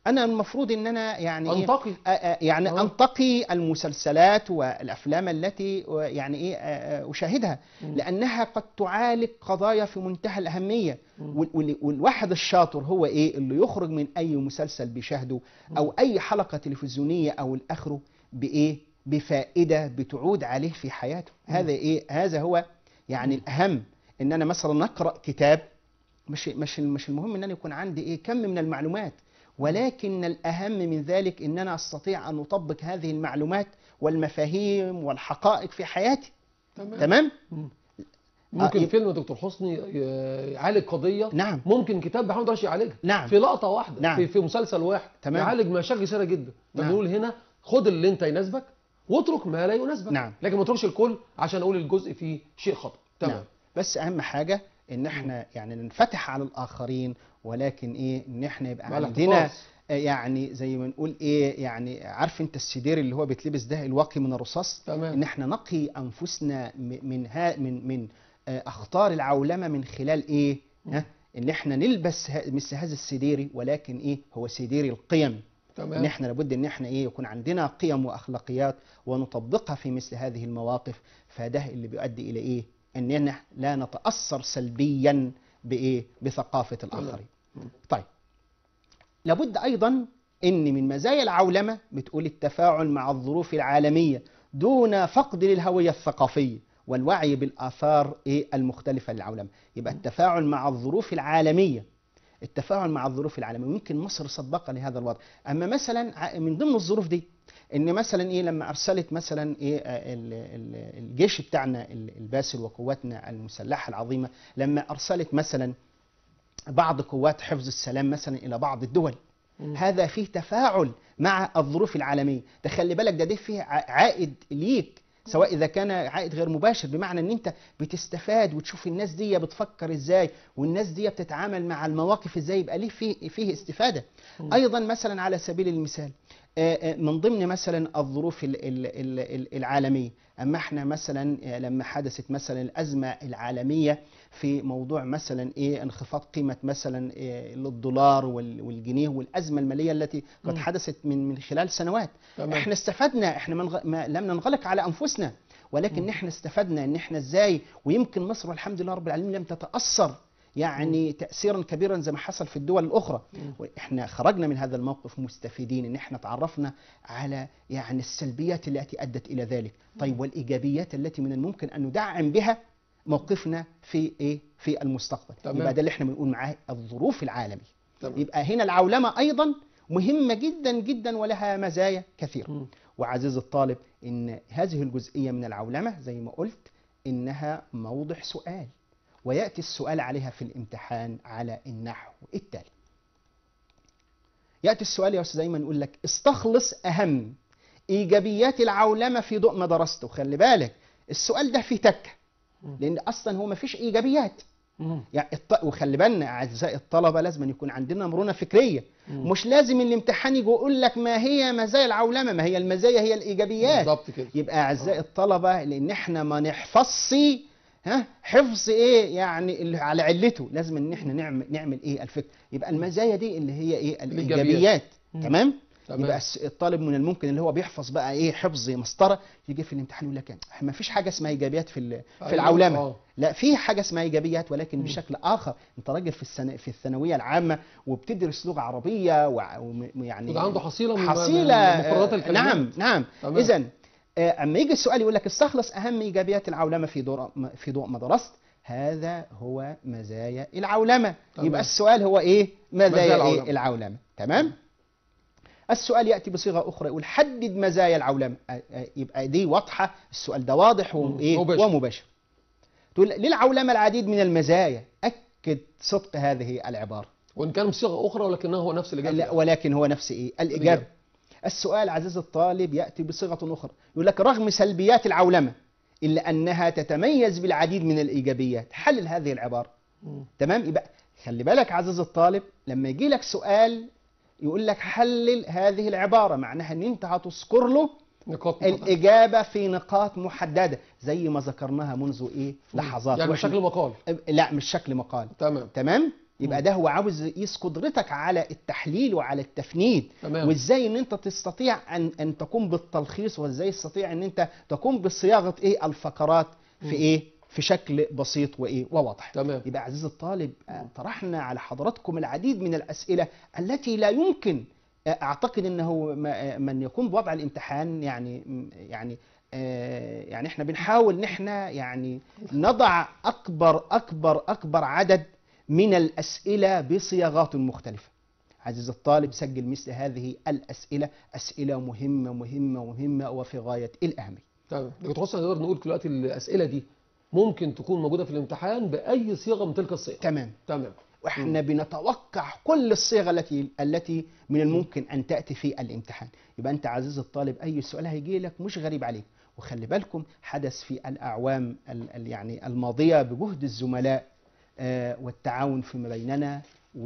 انا المفروض ان انا يعني إيه؟ انتقي آه، آه، يعني آه. انتقي المسلسلات والافلام التي آه، يعني ايه آه، آه، اشاهدها مم. لانها قد تعالج قضايا في منتهى الاهميه مم. وال- وال- والواحد الشاطر هو ايه اللي يخرج من اي مسلسل بيشاهده او اي حلقه تلفزيونيه او الاخره بايه بفائده بتعود عليه في حياته هذا ايه هذا هو يعني الاهم ان انا مثلا اقرا كتاب مش مش مش المهم ان انا يكون عندي ايه كم من المعلومات ولكن الاهم من ذلك ان انا استطيع ان اطبق هذه المعلومات والمفاهيم والحقائق في حياتي تمام تمام مم. ممكن يب- فيلم يا دكتور حسني ي- يعالج قضيه نعم ممكن كتاب محمد رشدي يعالجها نعم في لقطه واحده نعم. في, في مسلسل واحد تمام. يعالج مشاكل كثيره جدا نعم. فبنقول هنا خد اللي انت يناسبك واترك ما لا يناسبك نعم. لكن ما تتركش الكل عشان اقول الجزء فيه شيء خطا تمام نعم. بس اهم حاجه ان احنا يعني ننفتح على الاخرين ولكن ايه ان احنا يبقى مع عندنا الاحتفاظ. آه، يعني زي ما نقول ايه يعني عارف انت السدير اللي هو بيتلبس ده الواقي من الرصاص تمام ان احنا نقي انفسنا م- من ها من من آه، اخطار العولمه من خلال ايه ها ان احنا نلبس ه- مثل هذا السديري ولكن ايه هو سديري القيم ان تمام احنا لابد ان احنا ايه يكون عندنا قيم واخلاقيات ونطبقها في مثل هذه المواقف فده اللي بيؤدي الى ايه اننا لا نتاثر سلبيا بايه بثقافه الاخرين مم. طيب لابد ايضا ان من مزايا العولمه بتقول التفاعل مع الظروف العالميه دون فقد للهويه الثقافيه والوعي بالاثار ايه المختلفه للعولمه يبقى التفاعل مع الظروف العالميه التفاعل مع الظروف العالميه ويمكن مصر سباقه لهذا الوضع اما مثلا ع- من ضمن الظروف دي ان مثلا ايه لما ارسلت مثلا ايه آه، ال- ال- الجيش بتاعنا ال- الباسل وقواتنا المسلحه العظيمه لما ارسلت مثلا بعض قوات حفظ السلام مثلا الى بعض الدول مم. هذا فيه تفاعل مع الظروف العالميه تخلي بالك ده ده فيه ع- عائد ليك سواء اذا كان عائد غير مباشر بمعنى ان انت بتستفاد وتشوف الناس دي بتفكر ازاي والناس دي بتتعامل مع المواقف ازاي يبقى ليه فيه فيه استفاده مم. ايضا مثلا على سبيل المثال آه، آه، من ضمن مثلا الظروف ال- ال- ال- ال- العالميه اما احنا مثلا آه، لما حدثت مثلا الازمه العالميه في موضوع مثلا ايه انخفاض قيمه مثلا إيه للدولار وال- والجنيه والازمه الماليه التي قد مم. حدثت من من خلال سنوات تمام احنا استفدنا احنا من ما لم ننغلق على انفسنا ولكن مم. احنا استفدنا ان احنا ازاي ويمكن مصر والحمد لله رب العالمين لم تتاثر يعني تاثيرا كبيرا زي ما حصل في الدول الاخرى مم. واحنا خرجنا من هذا الموقف مستفيدين ان احنا تعرفنا على يعني السلبيات التي ادت الى ذلك طيب والايجابيات التي من الممكن ان ندعم بها موقفنا في ايه في المستقبل تمام. يبقى ده اللي احنا بنقول معاه الظروف العالمي تمام يبقى هنا العولمه ايضا مهمه جدا جدا ولها مزايا كثيره مم. وعزيز الطالب ان هذه الجزئيه من العولمه زي ما قلت انها موضع سؤال وياتي السؤال عليها في الامتحان على النحو التالي ياتي السؤال يا استاذ ايمن يقول لك استخلص اهم ايجابيات العولمه في ضوء ما درسته خلي بالك السؤال ده فيه تكه مم. لان اصلا هو ما فيش ايجابيات مم. يعني الط... وخلي بالنا اعزائي الطلبه لازم أن يكون عندنا مرونه فكريه مم. مش لازم الامتحان يجي يقول لك ما هي مزايا العولمه ما هي المزايا هي الايجابيات بالظبط كده يبقى اعزائي الطلبه لان احنا ما نحفظش ها حفظ ايه يعني اللي على علته لازم ان احنا نعمل نعمل ايه الفكر يبقى المزايا دي اللي هي ايه الإيجابيات. الايجابيات مم. تمام تمام. يبقى الس- الطالب من الممكن اللي هو بيحفظ بقى ايه حفظ مسطره يجي في الامتحان يقول لك ما فيش حاجه اسمها ايجابيات في ال- في أيوة، العولمه آه. لا في حاجه اسمها ايجابيات ولكن مم. بشكل اخر انت راجل في السنه في الثانويه العامه وبتدرس لغه عربيه وع- ويعني يبقى عنده حصيله من حصيله من مفردات آه، الكلمات نعم نعم تمام. اذا اما يجي السؤال يقول لك استخلص اهم ايجابيات العولمه في ضوء في ضوء ما درست هذا هو مزايا العولمه تمام. يبقى السؤال هو ايه مزايا, مزايا إيه العولمة. العولمه تمام السؤال ياتي بصيغه اخرى يقول حدد مزايا العولمه آه، آه، يبقى دي واضحه السؤال ده واضح مم. وايه مباشر. ومباشر تقول للعولمه العديد من المزايا اكد صدق هذه العباره وان كان بصيغه اخرى ولكنه هو نفس الاجابه لا ولكن هو نفس ايه الاجابه الإجابة. السؤال عزيز الطالب ياتي بصيغه اخرى يقول لك رغم سلبيات العولمه الا انها تتميز بالعديد من الايجابيات حلل هذه العباره مم. تمام يبقى خلي بالك عزيز الطالب لما يجي لك سؤال يقول لك حلل هذه العباره معناها ان انت هتذكر له نقاط مقاطعة. الاجابه في نقاط محدده زي ما ذكرناها منذ ايه لحظات يعني وإحنا- بشكل مقال لا مش شكل مقال تمام تمام يبقى مم. ده هو عاوز يقيس قدرتك على التحليل وعلى التفنيد تمام وازاي ان انت تستطيع ان ان تقوم بالتلخيص وازاي تستطيع ان انت تقوم بصياغه ايه الفقرات مم. في ايه في شكل بسيط وايه وواضح تمام يبقى عزيزي الطالب آه، طرحنا على حضراتكم العديد من الاسئله التي لا يمكن آه، اعتقد انه ما- آه، من يقوم بوضع الامتحان يعني م- يعني آه، يعني احنا بنحاول ان احنا يعني نضع اكبر اكبر اكبر عدد من الاسئله بصياغات مختلفه عزيزي الطالب سجل مثل هذه الاسئله اسئله مهمه مهمه مهمه وفي غايه الاهميه تمام دكتور حسن نقدر نقول دلوقتي الاسئله دي ممكن تكون موجوده في الامتحان باي صيغه من تلك الصيغ تمام تمام واحنا بنتوقع كل الصيغ التي التي من الممكن ان تاتي في الامتحان يبقى انت عزيزي الطالب اي سؤال هيجي لك مش غريب عليك وخلي بالكم حدث في الاعوام ال- ال- يعني الماضيه بجهد الزملاء آه، والتعاون فيما بيننا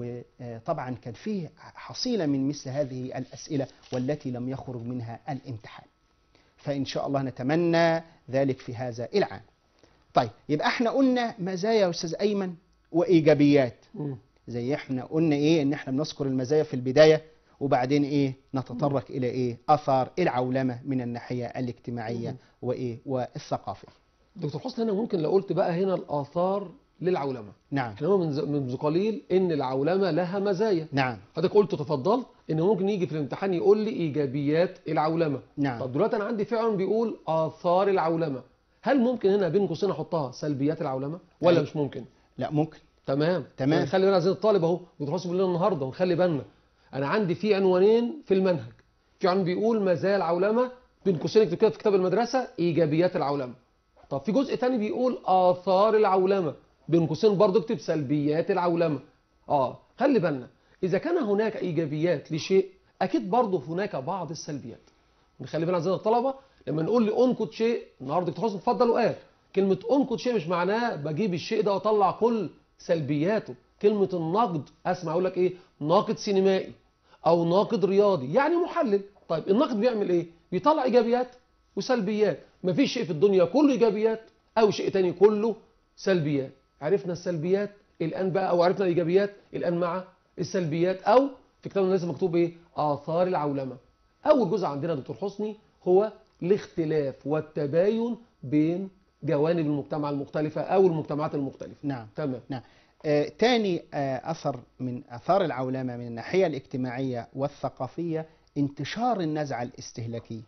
وطبعا كان فيه حصيله من مثل هذه الاسئله والتي لم يخرج منها الامتحان فان شاء الله نتمنى ذلك في هذا العام طيب يبقى احنا قلنا مزايا يا استاذ ايمن وايجابيات مم. زي احنا قلنا ايه ان احنا بنذكر المزايا في البدايه وبعدين ايه نتطرق الى ايه اثار العولمه من الناحيه الاجتماعيه مم. وايه والثقافيه دكتور حسن انا ممكن لو قلت بقى هنا الاثار للعولمه نعم احنا قلنا من ز- منذ قليل ان العولمه لها مزايا نعم حضرتك قلت تفضلت ان ممكن يجي في الامتحان يقول لي ايجابيات العولمه نعم طب دلوقتي انا عندي فعلا بيقول اثار العولمه هل ممكن هنا بين قوسين احطها سلبيات العولمه ولا أيوة. مش ممكن لا ممكن تمام تمام. يعني خلي بالنا عايزين الطالب اهو دكتور حسن بيقول لنا النهارده ونخلي بالنا انا عندي في عنوانين في المنهج في عنوان بيقول مزايا العولمه بين قوسين اكتب كده في كتاب المدرسه ايجابيات العولمه طب في جزء تاني بيقول اثار العولمه بين قوسين برضه اكتب سلبيات العولمه اه خلي بالنا اذا كان هناك ايجابيات لشيء اكيد برضه هناك بعض السلبيات نخلي بالنا عايزين الطلبه لما نقول لي انقد شيء النهارده دكتور حسن اتفضل وقال كلمه انقد شيء مش معناه بجيب الشيء ده واطلع كل سلبياته كلمه النقد اسمع اقول لك ايه ناقد سينمائي او ناقد رياضي يعني محلل طيب الناقد بيعمل ايه بيطلع ايجابيات وسلبيات مفيش شيء في الدنيا كله ايجابيات او شيء تاني كله سلبيات عرفنا السلبيات الان بقى او عرفنا الايجابيات الان مع السلبيات او في كتاب الناس مكتوب ايه اثار العولمه اول جزء عندنا يا دكتور حسني هو الاختلاف والتباين بين جوانب المجتمع المختلفه او المجتمعات المختلفه نعم تمام نعم آه تاني آه اثر من اثار العولمه من الناحيه الاجتماعيه والثقافيه انتشار النزعه الاستهلاكيه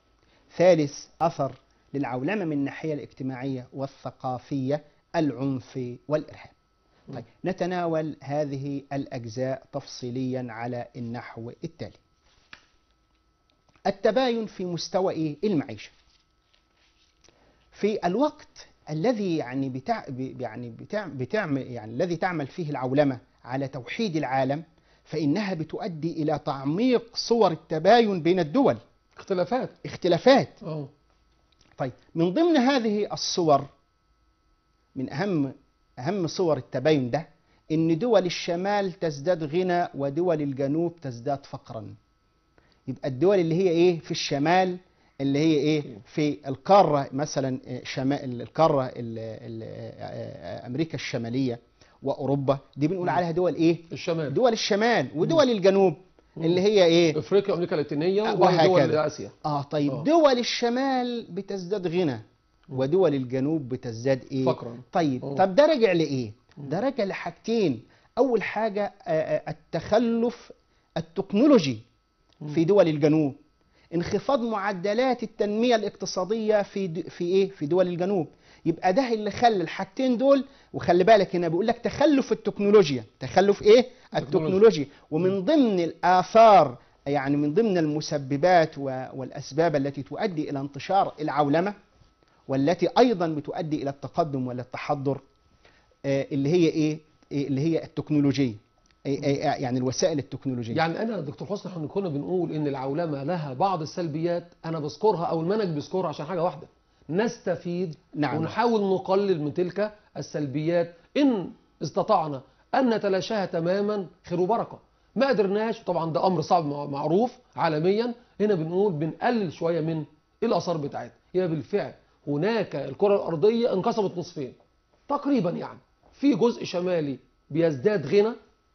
ثالث اثر للعولمه من الناحيه الاجتماعيه والثقافيه العنف والارهاب طيب نتناول هذه الاجزاء تفصيليا على النحو التالي التباين في مستوى إيه؟ المعيشه في الوقت الذي يعني بتع... ب- يعني بتع... بتعمل يعني الذي تعمل فيه العولمه على توحيد العالم فانها بتؤدي الى تعميق صور التباين بين الدول اختلافات اختلافات اه طيب من ضمن هذه الصور من اهم اهم صور التباين ده ان دول الشمال تزداد غنى ودول الجنوب تزداد فقرا يبقى الدول اللي هي ايه في الشمال اللي هي ايه في القاره مثلا شمال القاره ال- ال- امريكا الشماليه واوروبا دي بنقول عليها دول ايه الشمال دول الشمال ودول الجنوب اللي هي ايه افريقيا وامريكا اللاتينيه آه، ودول وهكذا. اسيا اه طيب آه. دول الشمال بتزداد غنى ودول الجنوب بتزداد ايه فقرا طيب أوه. طب ده راجع لايه ده راجع لحاجتين اول حاجه آه، آه، التخلف التكنولوجي في دول الجنوب انخفاض معدلات التنميه الاقتصاديه في د- في ايه في دول الجنوب يبقى ده اللي خلى الحاجتين دول وخلي بالك هنا بيقول لك تخلف التكنولوجيا تخلف ايه التكنولوجيا. التكنولوجيا ومن ضمن الاثار يعني من ضمن المسببات و- والاسباب التي تؤدي الى انتشار العولمه والتي ايضا بتؤدي الى التقدم والى التحضر آه، اللي هي ايه إيه اللي هي التكنولوجيه إيه- إيه- يعني الوسائل التكنولوجيه يعني انا دكتور حسني احنا كنا بنقول ان العولمه لها بعض السلبيات انا بذكرها او المنهج بيذكرها عشان حاجه واحده نستفيد نعم. ونحاول نقلل من تلك السلبيات ان استطعنا ان نتلاشاها تماما خير وبركه ما قدرناش طبعا ده امر صعب مع- معروف عالميا هنا بنقول بنقلل شويه من الاثار بتاعتها هي بالفعل هناك الكره الارضيه انقسمت نصفين تقريبا يعني في جزء شمالي بيزداد غنى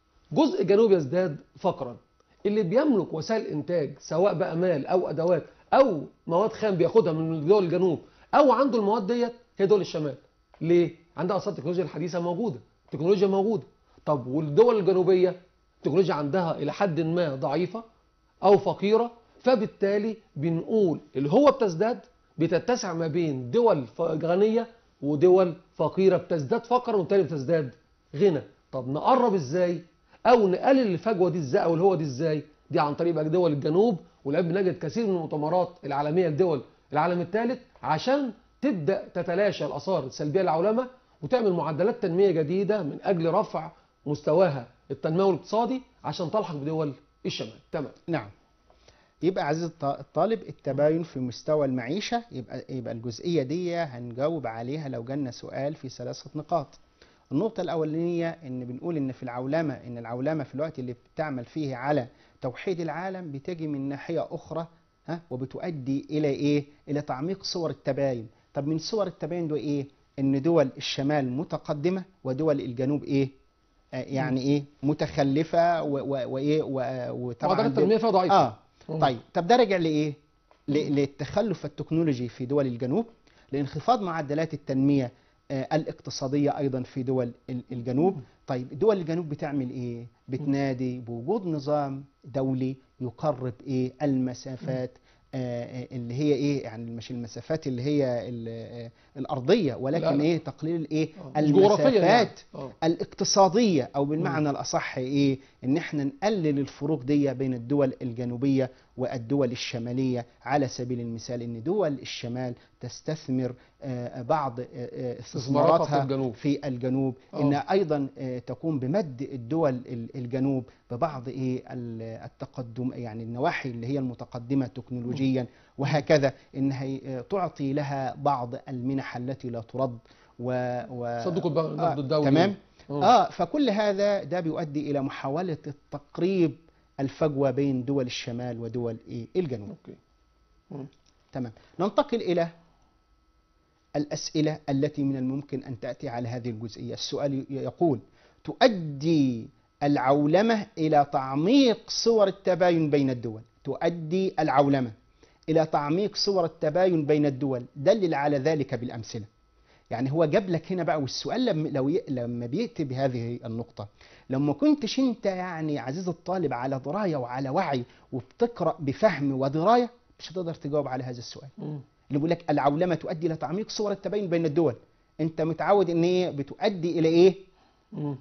جزء جنوب يزداد فقرا اللي بيملك وسائل انتاج سواء بقى مال او ادوات او مواد خام بياخدها من دول الجنوب او عنده المواد ديت هي دول الشمال ليه عندها اصلا التكنولوجيا الحديثه موجوده التكنولوجيا موجوده طب والدول الجنوبيه التكنولوجيا عندها الى حد ما ضعيفه او فقيره فبالتالي بنقول اللي هو بتزداد بتتسع ما بين دول ف- غنيه ودول فقيره بتزداد فقرا وبالتالي بتزداد غنى طب نقرب ازاي او نقلل الفجوه دي ازاي او اللي هو دي ازاي دي عن طريق بقى دول الجنوب والان بنجد كثير من المؤتمرات العالميه لدول العالم الثالث عشان تبدا تتلاشى الاثار السلبيه للعولمه وتعمل معدلات تنميه جديده من اجل رفع مستواها التنموي الاقتصادي عشان تلحق بدول الشمال تمام نعم يبقى عزيز الط- الطالب التباين في مستوى المعيشة يبقى يبقى الجزئية دي هنجاوب عليها لو جالنا سؤال في ثلاثة نقاط. النقطة الأولانية إن بنقول إن في العولمة إن العولمة في الوقت اللي بتعمل فيه على توحيد العالم بتجي من ناحية أخرى ها وبتؤدي إلى إيه؟ إلى تعميق صور التباين. طب من صور التباين ده إيه؟ إن دول الشمال متقدمة ودول الجنوب إيه؟ آه يعني إيه؟ متخلفة و- و- وإيه و- وطبعا معدلات دول- التنميه فيها ضعيفه اه مم. طيب طب ده راجع لايه؟ ل- للتخلف التكنولوجي في دول الجنوب لانخفاض معدلات التنميه آه، الاقتصاديه ايضا في دول ال- الجنوب طيب دول الجنوب بتعمل ايه؟ بتنادي بوجود نظام دولي يقرب ايه؟ المسافات آه، آه، اللي هي ايه يعني مش المسافات اللي هي ال- آه، الارضيه ولكن لا، لا. ايه تقليل ايه آه، مش جغرافيا يعني. المسافات آه. الاقتصادية أو بالمعنى الأصح إيه؟ إن إحنا نقلل الفروق دي بين الدول الجنوبية والدول الشمالية على سبيل المثال إن دول الشمال تستثمر آه، بعض آه، آه، استثماراتها في استثماراتها الجنوب. في الجنوب آه. إن أيضا آه، تقوم بمد الدول ال- الجنوب ببعض إيه ال- التقدم يعني النواحي اللي هي المتقدمة تكنولوجيا وهكذا إن هي آه، تعطي لها بعض المنح التي لا ترد و, و... صدقوا البنك آه الدولي تمام آه. اه فكل هذا ده بيؤدي الى محاوله التقريب الفجوه بين دول الشمال ودول ايه الجنوب اوكي مم. تمام ننتقل الى الاسئله التي من الممكن ان تاتي على هذه الجزئيه السؤال ي- يقول تؤدي العولمه الى تعميق صور التباين بين الدول تؤدي العولمه الى تعميق صور التباين بين الدول دلل على ذلك بالامثله يعني هو جاب لك هنا بقى والسؤال لما لو ي... لما بياتي بهذه النقطه لما كنتش انت يعني عزيز الطالب على درايه وعلى وعي وبتقرا بفهم ودرايه مش هتقدر تجاوب على هذا السؤال مم. اللي بيقول لك العولمه تؤدي الى تعميق صور التباين بين الدول انت متعود ان هي بتؤدي الى ايه مم.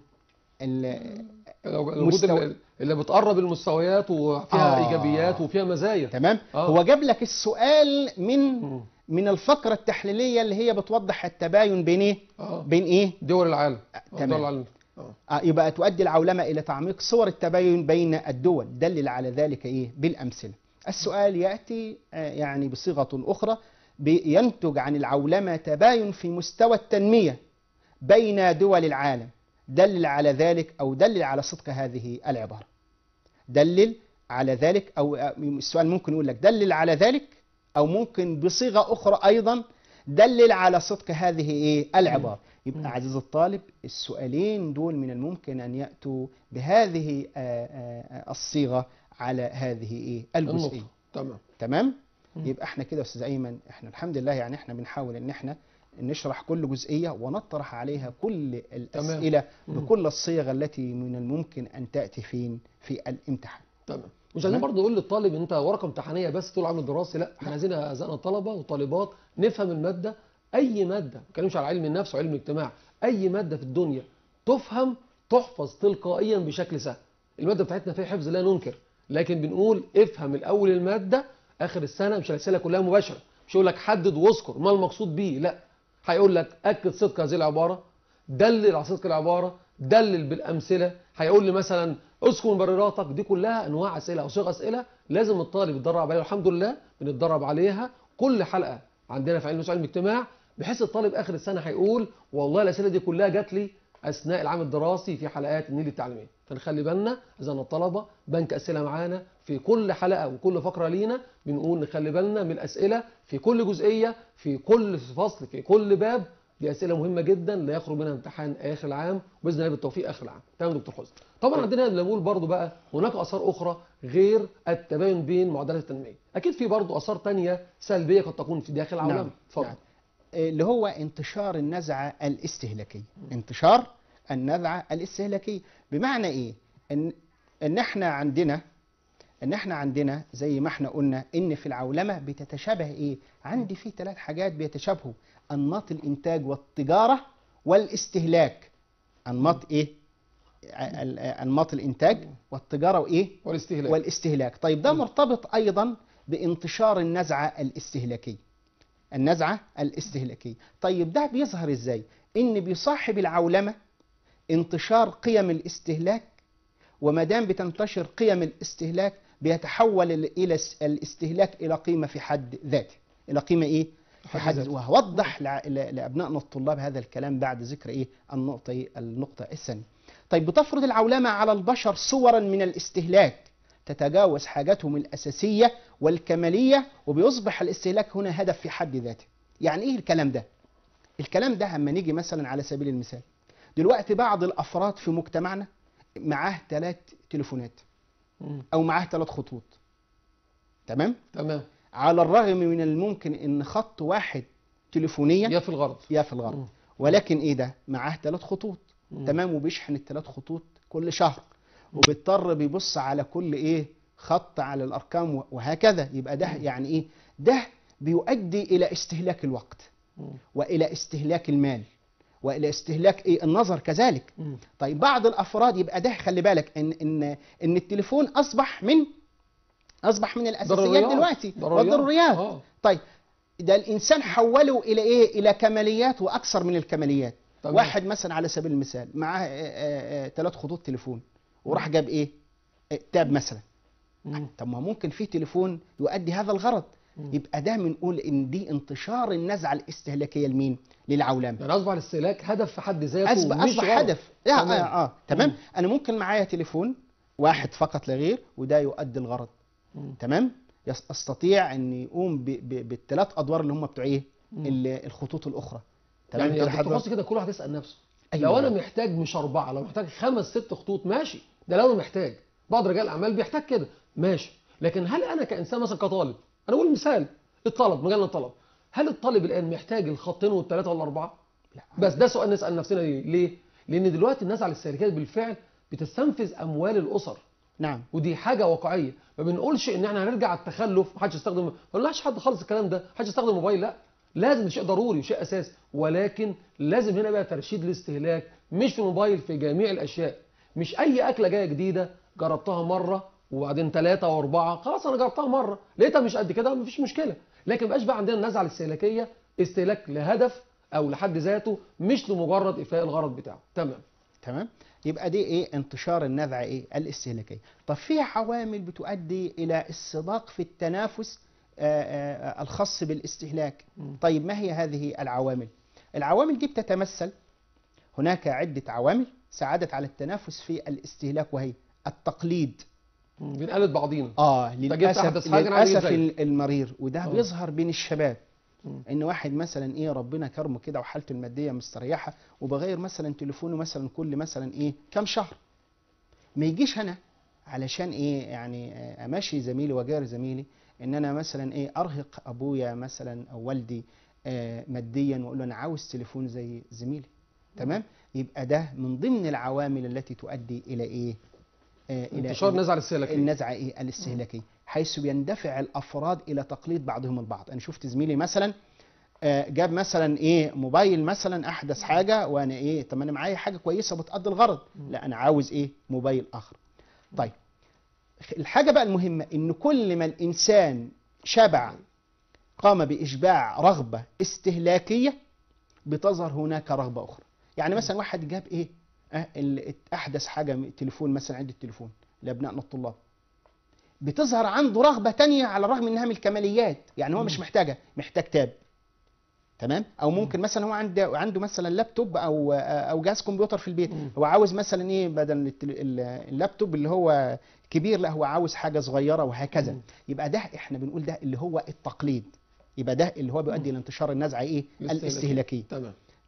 ال- الوجود مستوى- اللي, اللي بتقرب المستويات وفيها آه. ايجابيات وفيها مزايا تمام آه. هو جاب لك السؤال من مم. من الفقره التحليليه اللي هي بتوضح التباين بين ايه اه بين ايه دول العالم آه، تمام. دول العالم اه آه، يبقى تؤدي العولمة إلى تعميق صور التباين بين الدول دلل على ذلك إيه بالأمثلة السؤال يأتي آه، يعني بصيغة أخرى ينتج عن العولمة تباين في مستوى التنمية بين دول العالم دلل على ذلك أو دلل على صدق هذه العبارة دلل على ذلك أو آه، السؤال ممكن يقول لك دلل على ذلك أو ممكن بصيغة أخرى أيضا دلل على صدق هذه إيه العبارة يبقى عزيز الطالب السؤالين دول من الممكن أن يأتوا بهذه آه، آه، الصيغة على هذه إيه الجزئية النقطة تمام تمام مم. يبقى احنا كده يا استاذ ايمن احنا الحمد لله يعني احنا بنحاول ان احنا نشرح كل جزئيه ونطرح عليها كل الاسئله مم. بكل الصيغ التي من الممكن ان تاتي فين في الامتحان تمام مش عايزين برضه نقول للطالب انت ورقه امتحانيه بس طول العام الدراسي لا احنا عايزين اعزائنا الطلبه وطالبات نفهم الماده اي ماده ما بتكلمش على علم النفس وعلم الاجتماع اي ماده في الدنيا تفهم تحفظ تلقائيا بشكل سهل الماده بتاعتنا فيها حفظ لا ننكر لكن بنقول افهم الاول الماده اخر السنه مش الاسئله كلها مباشره مش يقول لك حدد واذكر ما المقصود بيه لا هيقول لك اكد صدق هذه العباره دلل على صدق العباره دلل بالامثله هيقول لي مثلا اذكر مبرراتك دي كلها انواع اسئله او صيغ اسئله لازم الطالب يتدرب عليها والحمد لله بنتدرب عليها كل حلقه عندنا في علم النفس وعلم الاجتماع بحيث الطالب اخر السنه هيقول والله الاسئله دي كلها جات لي اثناء العام الدراسي في حلقات النيل التعليميه فنخلي بالنا اذا الطلبه بنك اسئله معانا في كل حلقه وكل فقره لينا بنقول نخلي بالنا من الاسئله في كل جزئيه في كل فصل في كل باب دي اسئله مهمه جدا لا يخرج منها امتحان اخر العام وباذن الله بالتوفيق اخر العام تمام يا دكتور حسن طبعا عندنا نقول برضو بقى هناك اثار اخرى غير التباين بين معدلات التنميه اكيد في برضو اثار تانية سلبيه قد تكون في داخل العولمه نعم. اتفضل نعم. اللي هو انتشار النزعة الاستهلاكية انتشار النزعة الاستهلاكية بمعنى ايه ان ان احنا عندنا ان احنا عندنا زي ما احنا قلنا ان في العولمة بتتشابه ايه عندي في ثلاث حاجات بيتشابهوا انماط الانتاج والتجارة والاستهلاك انماط ايه ع- ال- انماط الانتاج والتجارة وايه والاستهلاك والاستهلاك طيب ده مرتبط ايضا بانتشار النزعة الاستهلاكية النزعة الاستهلاكية طيب ده بيظهر ازاي ان بيصاحب العولمة انتشار قيم الاستهلاك وما دام بتنتشر قيم الاستهلاك بيتحول ال- الى الس- الاستهلاك الى قيمة في حد ذاته الى قيمة ايه في حد حد ذاته. وهوضح لع- ل- لابنائنا الطلاب هذا الكلام بعد ذكر ايه النقطة إيه؟ النقطة الثانية طيب بتفرض العولمة على البشر صورا من الاستهلاك تتجاوز حاجاتهم الأساسية والكمالية وبيصبح الاستهلاك هنا هدف في حد ذاته يعني إيه الكلام ده؟ الكلام ده اما نيجي مثلا على سبيل المثال دلوقتي بعض الأفراد في مجتمعنا معاه ثلاث تليفونات مم. أو معاه ثلاث خطوط تمام؟ تمام على الرغم من الممكن إن خط واحد تليفونيا يا في الغرض يا في الغرب مم. ولكن إيه ده؟ معاه ثلاث خطوط مم. تمام وبيشحن الثلاث خطوط كل شهر وبيضطر بيبص على كل ايه خط على الارقام و- وهكذا يبقى ده يعني ايه ده بيؤدي الى استهلاك الوقت مم. والى استهلاك المال والى استهلاك ايه النظر كذلك مم. طيب بعض الافراد يبقى ده خلي بالك ان ان ان التليفون اصبح من اصبح من الاساسيات ضروريات. دلوقتي ضروريات. والضروريات آه. طيب ده الانسان حوله الى ايه الى كماليات واكثر من الكماليات تمام. واحد مثلا على سبيل المثال معاه ثلاث خطوط تليفون وراح جاب ايه آه، تاب مثلا مم. طب ما ممكن في تليفون يؤدي هذا الغرض مم. يبقى ده بنقول ان دي انتشار النزعه الاستهلاكيه لمين للعولمه يعني اصبح الاستهلاك هدف في حد ذاته اصبح مش اصبح غرض. هدف اه تمام. اه, آه. تمام مم. انا ممكن معايا تليفون واحد فقط لا غير وده يؤدي الغرض مم. تمام يس- استطيع ان يقوم ب- ب- بالثلاث ادوار اللي هم بتوع ايه مم. ال- الخطوط الاخرى تمام يعني كده يا لحد دكتور حسن كده كل واحد يسال نفسه أيوة. لو انا محتاج مش اربعه لو محتاج خمس ست خطوط ماشي ده لو انا محتاج بعض رجال الاعمال بيحتاج كده ماشي لكن هل انا كانسان مثلا كطالب انا اقول مثال الطلب مجالنا الطلب هل الطالب الان محتاج الخطين والثلاثه والاربعه لا. بس ده سؤال نسال نفسنا ليه ليه لان دلوقتي الناس على الشركات بالفعل بتستنفذ اموال الاسر نعم ودي حاجه واقعيه ما بنقولش ان احنا هنرجع على التخلف محدش يستخدم ما قلناش حد خالص الكلام ده محدش يستخدم موبايل لا لازم ده شيء ضروري وشيء اساسي ولكن لازم هنا بقى ترشيد الاستهلاك مش في الموبايل في جميع الاشياء مش اي اكله جايه جديده جربتها مره وبعدين ثلاثه واربعه خلاص انا جربتها مره لقيتها مش قد كده مفيش مشكله لكن ما بقاش بقى عندنا النزعه الاستهلاكيه استهلاك لهدف او لحد ذاته مش لمجرد افاء الغرض بتاعه تمام تمام يبقى دي ايه انتشار النزعه ايه الاستهلاكيه طب في عوامل بتؤدي الى السباق في التنافس آه، آه، الخاص بالاستهلاك مم. طيب ما هي هذه العوامل العوامل دي بتتمثل هناك عده عوامل ساعدت على التنافس في الاستهلاك وهي التقليد مم. بنقلد بعضينا اه جبت للاسف أحدث حاجة، أنا عايز للاسف زيك. المرير وده آه. بيظهر بين الشباب مم. ان واحد مثلا ايه ربنا كرمه كده وحالته الماديه مستريحه وبغير مثلا تليفونه مثلا كل مثلا ايه كام شهر ما يجيش انا علشان ايه يعني آه، اماشي زميلي وجار زميلي ان انا مثلا ايه ارهق ابويا مثلا او والدي آه، ماديا واقول له انا عاوز تليفون زي زميلي تمام يبقى ده من ضمن العوامل التي تؤدي الى ايه آه، الى انتشار إلى- النزعه الاستهلاكيه النزعه ايه الاستهلاكيه حيث يندفع الافراد الى تقليد بعضهم البعض انا شفت زميلي مثلا آه، جاب مثلا ايه موبايل مثلا احدث حاجه وانا ايه طب انا معايا حاجه كويسه بتقضي الغرض لا انا عاوز ايه موبايل اخر طيب الحاجه بقى المهمه ان كل ما الانسان شبع قام باشباع رغبه استهلاكيه بتظهر هناك رغبه اخرى يعني مثلا واحد جاب ايه آه، ال- احدث حاجه من التليفون مثلا عده التليفون لابنائنا الطلاب بتظهر عنده رغبه تانية على الرغم انها من الكماليات يعني هو مش محتاجها محتاج تاب تمام او ممكن مثلا هو عنده عنده مثلا لابتوب او او جهاز كمبيوتر في البيت مم. هو عاوز مثلا ايه بدل التل- ال- اللابتوب اللي هو كبير لا هو عاوز حاجه صغيره وهكذا مم. يبقى ده احنا بنقول ده اللي هو التقليد يبقى ده اللي هو بيؤدي لانتشار النزعه ايه الاستهلاكية. الاستهلاكيه تمام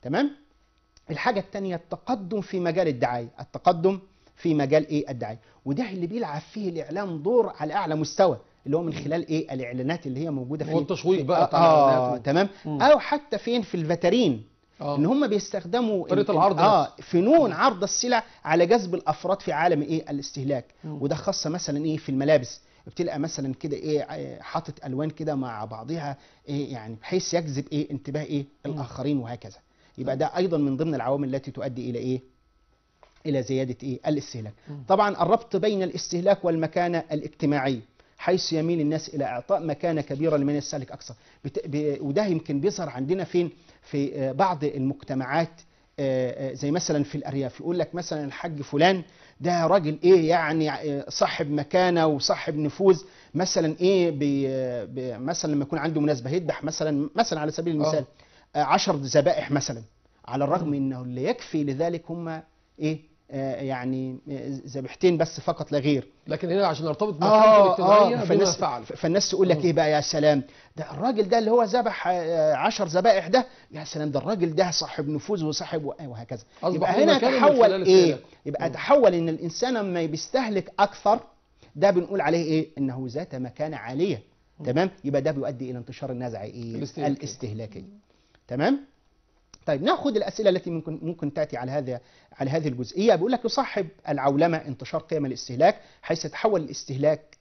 تمام الحاجة الثانية التقدم في مجال الدعاية التقدم في مجال ايه الدعاية وده اللي بيلعب فيه الاعلام دور على اعلى مستوى اللي هو من خلال ايه الاعلانات اللي هي موجوده في والتشويق بقى بتاع اه, الإعلانات و- تمام مم. او حتى فين في الفاترين اه ان هم بيستخدموا طريقة ال- العرض اه نفسه. فنون عرض السلع على جذب الافراد في عالم ايه الاستهلاك مم. وده خاصه مثلا ايه في الملابس بتلقى مثلا كده ايه آه، حاطط الوان كده مع بعضها ايه يعني بحيث يجذب ايه انتباه ايه مم. الاخرين وهكذا يبقى ده ايضا من ضمن العوامل التي تؤدي الى ايه الى زياده ايه الاستهلاك مم. طبعا الربط بين الاستهلاك والمكانه الاجتماعيه حيث يميل الناس الى اعطاء مكانه كبيره لمن يستهلك اكثر بت... ب... وده يمكن بيظهر عندنا فين في آه، بعض المجتمعات آه، آه، زي مثلا في الارياف يقول لك مثلا الحاج فلان ده راجل ايه يعني آه، صاحب مكانه وصاحب نفوذ مثلا ايه بي... آه، بي... مثلا لما يكون عنده مناسبه يذبح مثلا مثلا على سبيل المثال آه، عشر ذبائح مثلا على الرغم مم. انه اللي يكفي لذلك هم ايه آه، يعني آه، ذبيحتين بس فقط لا غير لكن هنا عشان نرتبط بمكانته اه الاجتماعيه بما فالناس فعل فالناس تقول لك مم. ايه بقى يا سلام ده الراجل ده اللي هو ذبح آه، عشر ذبائح ده يا سلام ده الراجل ده صاحب نفوذ وصاحب و- وهكذا أصبح يبقى له هنا مكانة من تحول خلال ايه استهلاكه. يبقى مم. تحول ان الانسان لما بيستهلك اكثر ده بنقول عليه ايه انه ذات مكانه عاليه مم. تمام يبقى ده بيؤدي الى انتشار النزعه ايه الاستهلاكية. الاستهلاكيه تمام طيب ناخذ الاسئله التي ممكن ممكن تاتي على هذا على هذه الجزئيه بيقول لك يصاحب العولمه انتشار قيم الاستهلاك حيث يتحول الاستهلاك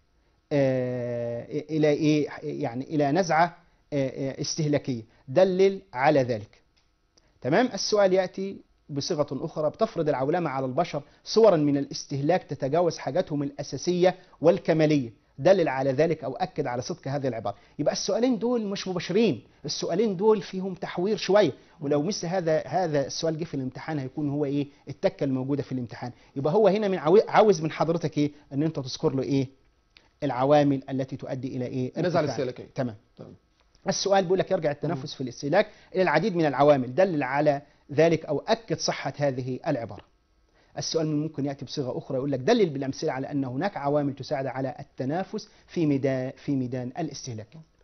آه، الى ايه يعني الى نزعه آه، آه، استهلاكيه دلل على ذلك تمام السؤال ياتي بصيغه اخرى بتفرض العولمه على البشر صورا من الاستهلاك تتجاوز حاجاتهم الاساسيه والكماليه دلل على ذلك او اكد على صدق هذه العباره يبقى السؤالين دول مش مباشرين السؤالين دول فيهم تحوير شويه ولو مثل هذا هذا السؤال جه في الامتحان هيكون هو ايه التكه الموجوده في الامتحان يبقى هو هنا من عاو- عاوز من حضرتك ايه ان انت تذكر له ايه العوامل التي تؤدي الى ايه النزعه ارتفاع. الاستهلاكيه تمام تمام. السؤال بيقول لك يرجع التنفس في الاستهلاك الى العديد من العوامل دلل على ذلك او اكد صحه هذه العباره السؤال من ممكن ياتي بصيغه اخرى يقول لك دلل بالامثله على ان هناك عوامل تساعد على التنافس في ميدان في ميدان الاستهلاك.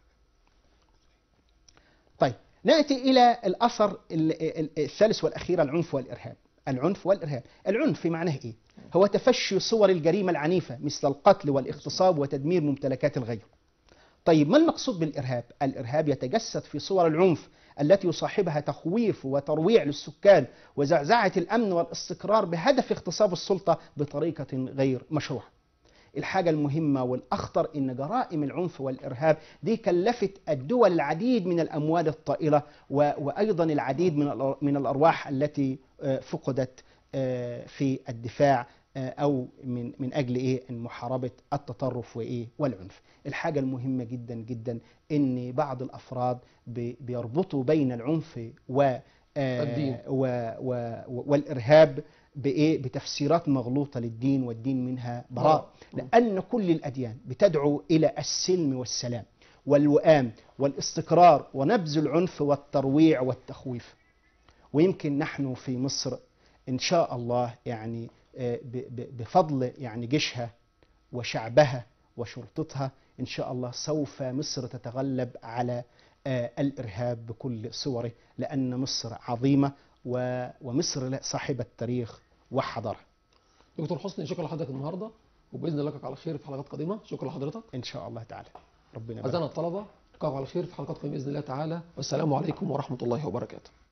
طيب ناتي الى الاثر ال- ال- الثالث والاخير العنف والارهاب. العنف والارهاب، العنف في معناه ايه؟ هو تفشي صور الجريمه العنيفه مثل القتل والاغتصاب وتدمير ممتلكات الغير. طيب ما المقصود بالارهاب؟ الارهاب يتجسد في صور العنف التي يصاحبها تخويف وترويع للسكان وزعزعه الامن والاستقرار بهدف اغتصاب السلطه بطريقه غير مشروعه. الحاجة المهمة والأخطر إن جرائم العنف والإرهاب دي كلفت الدول العديد من الأموال الطائلة و- وأيضا العديد من الأر- من الأرواح التي آه، فقدت آه، في الدفاع آه، أو من من أجل إيه إن محاربة التطرف وإيه والعنف. الحاجة المهمة جدا جدا إن بعض الأفراد بي- بيربطوا بين العنف و آه، الدين. و و والإرهاب بإيه بتفسيرات مغلوطة للدين والدين منها براء لأن كل الأديان بتدعو إلى السلم والسلام والوئام والاستقرار ونبذ العنف والترويع والتخويف ويمكن نحن في مصر إن شاء الله يعني آه، ب- ب- بفضل يعني جيشها وشعبها وشرطتها إن شاء الله سوف مصر تتغلب على آه، الإرهاب بكل صوره لأن مصر عظيمة و- ومصر صاحبة تاريخ وحضارة دكتور حسني شكرا لحضرتك النهارده وباذن الله نلقاك على خير في حلقات قادمه شكرا لحضرتك إن شاء الله تعالى ربنا يبارك. اعزائنا الطلبه نلقاكم على خير في حلقات قادمه باذن الله تعالى والسلام عليكم ورحمه الله وبركاته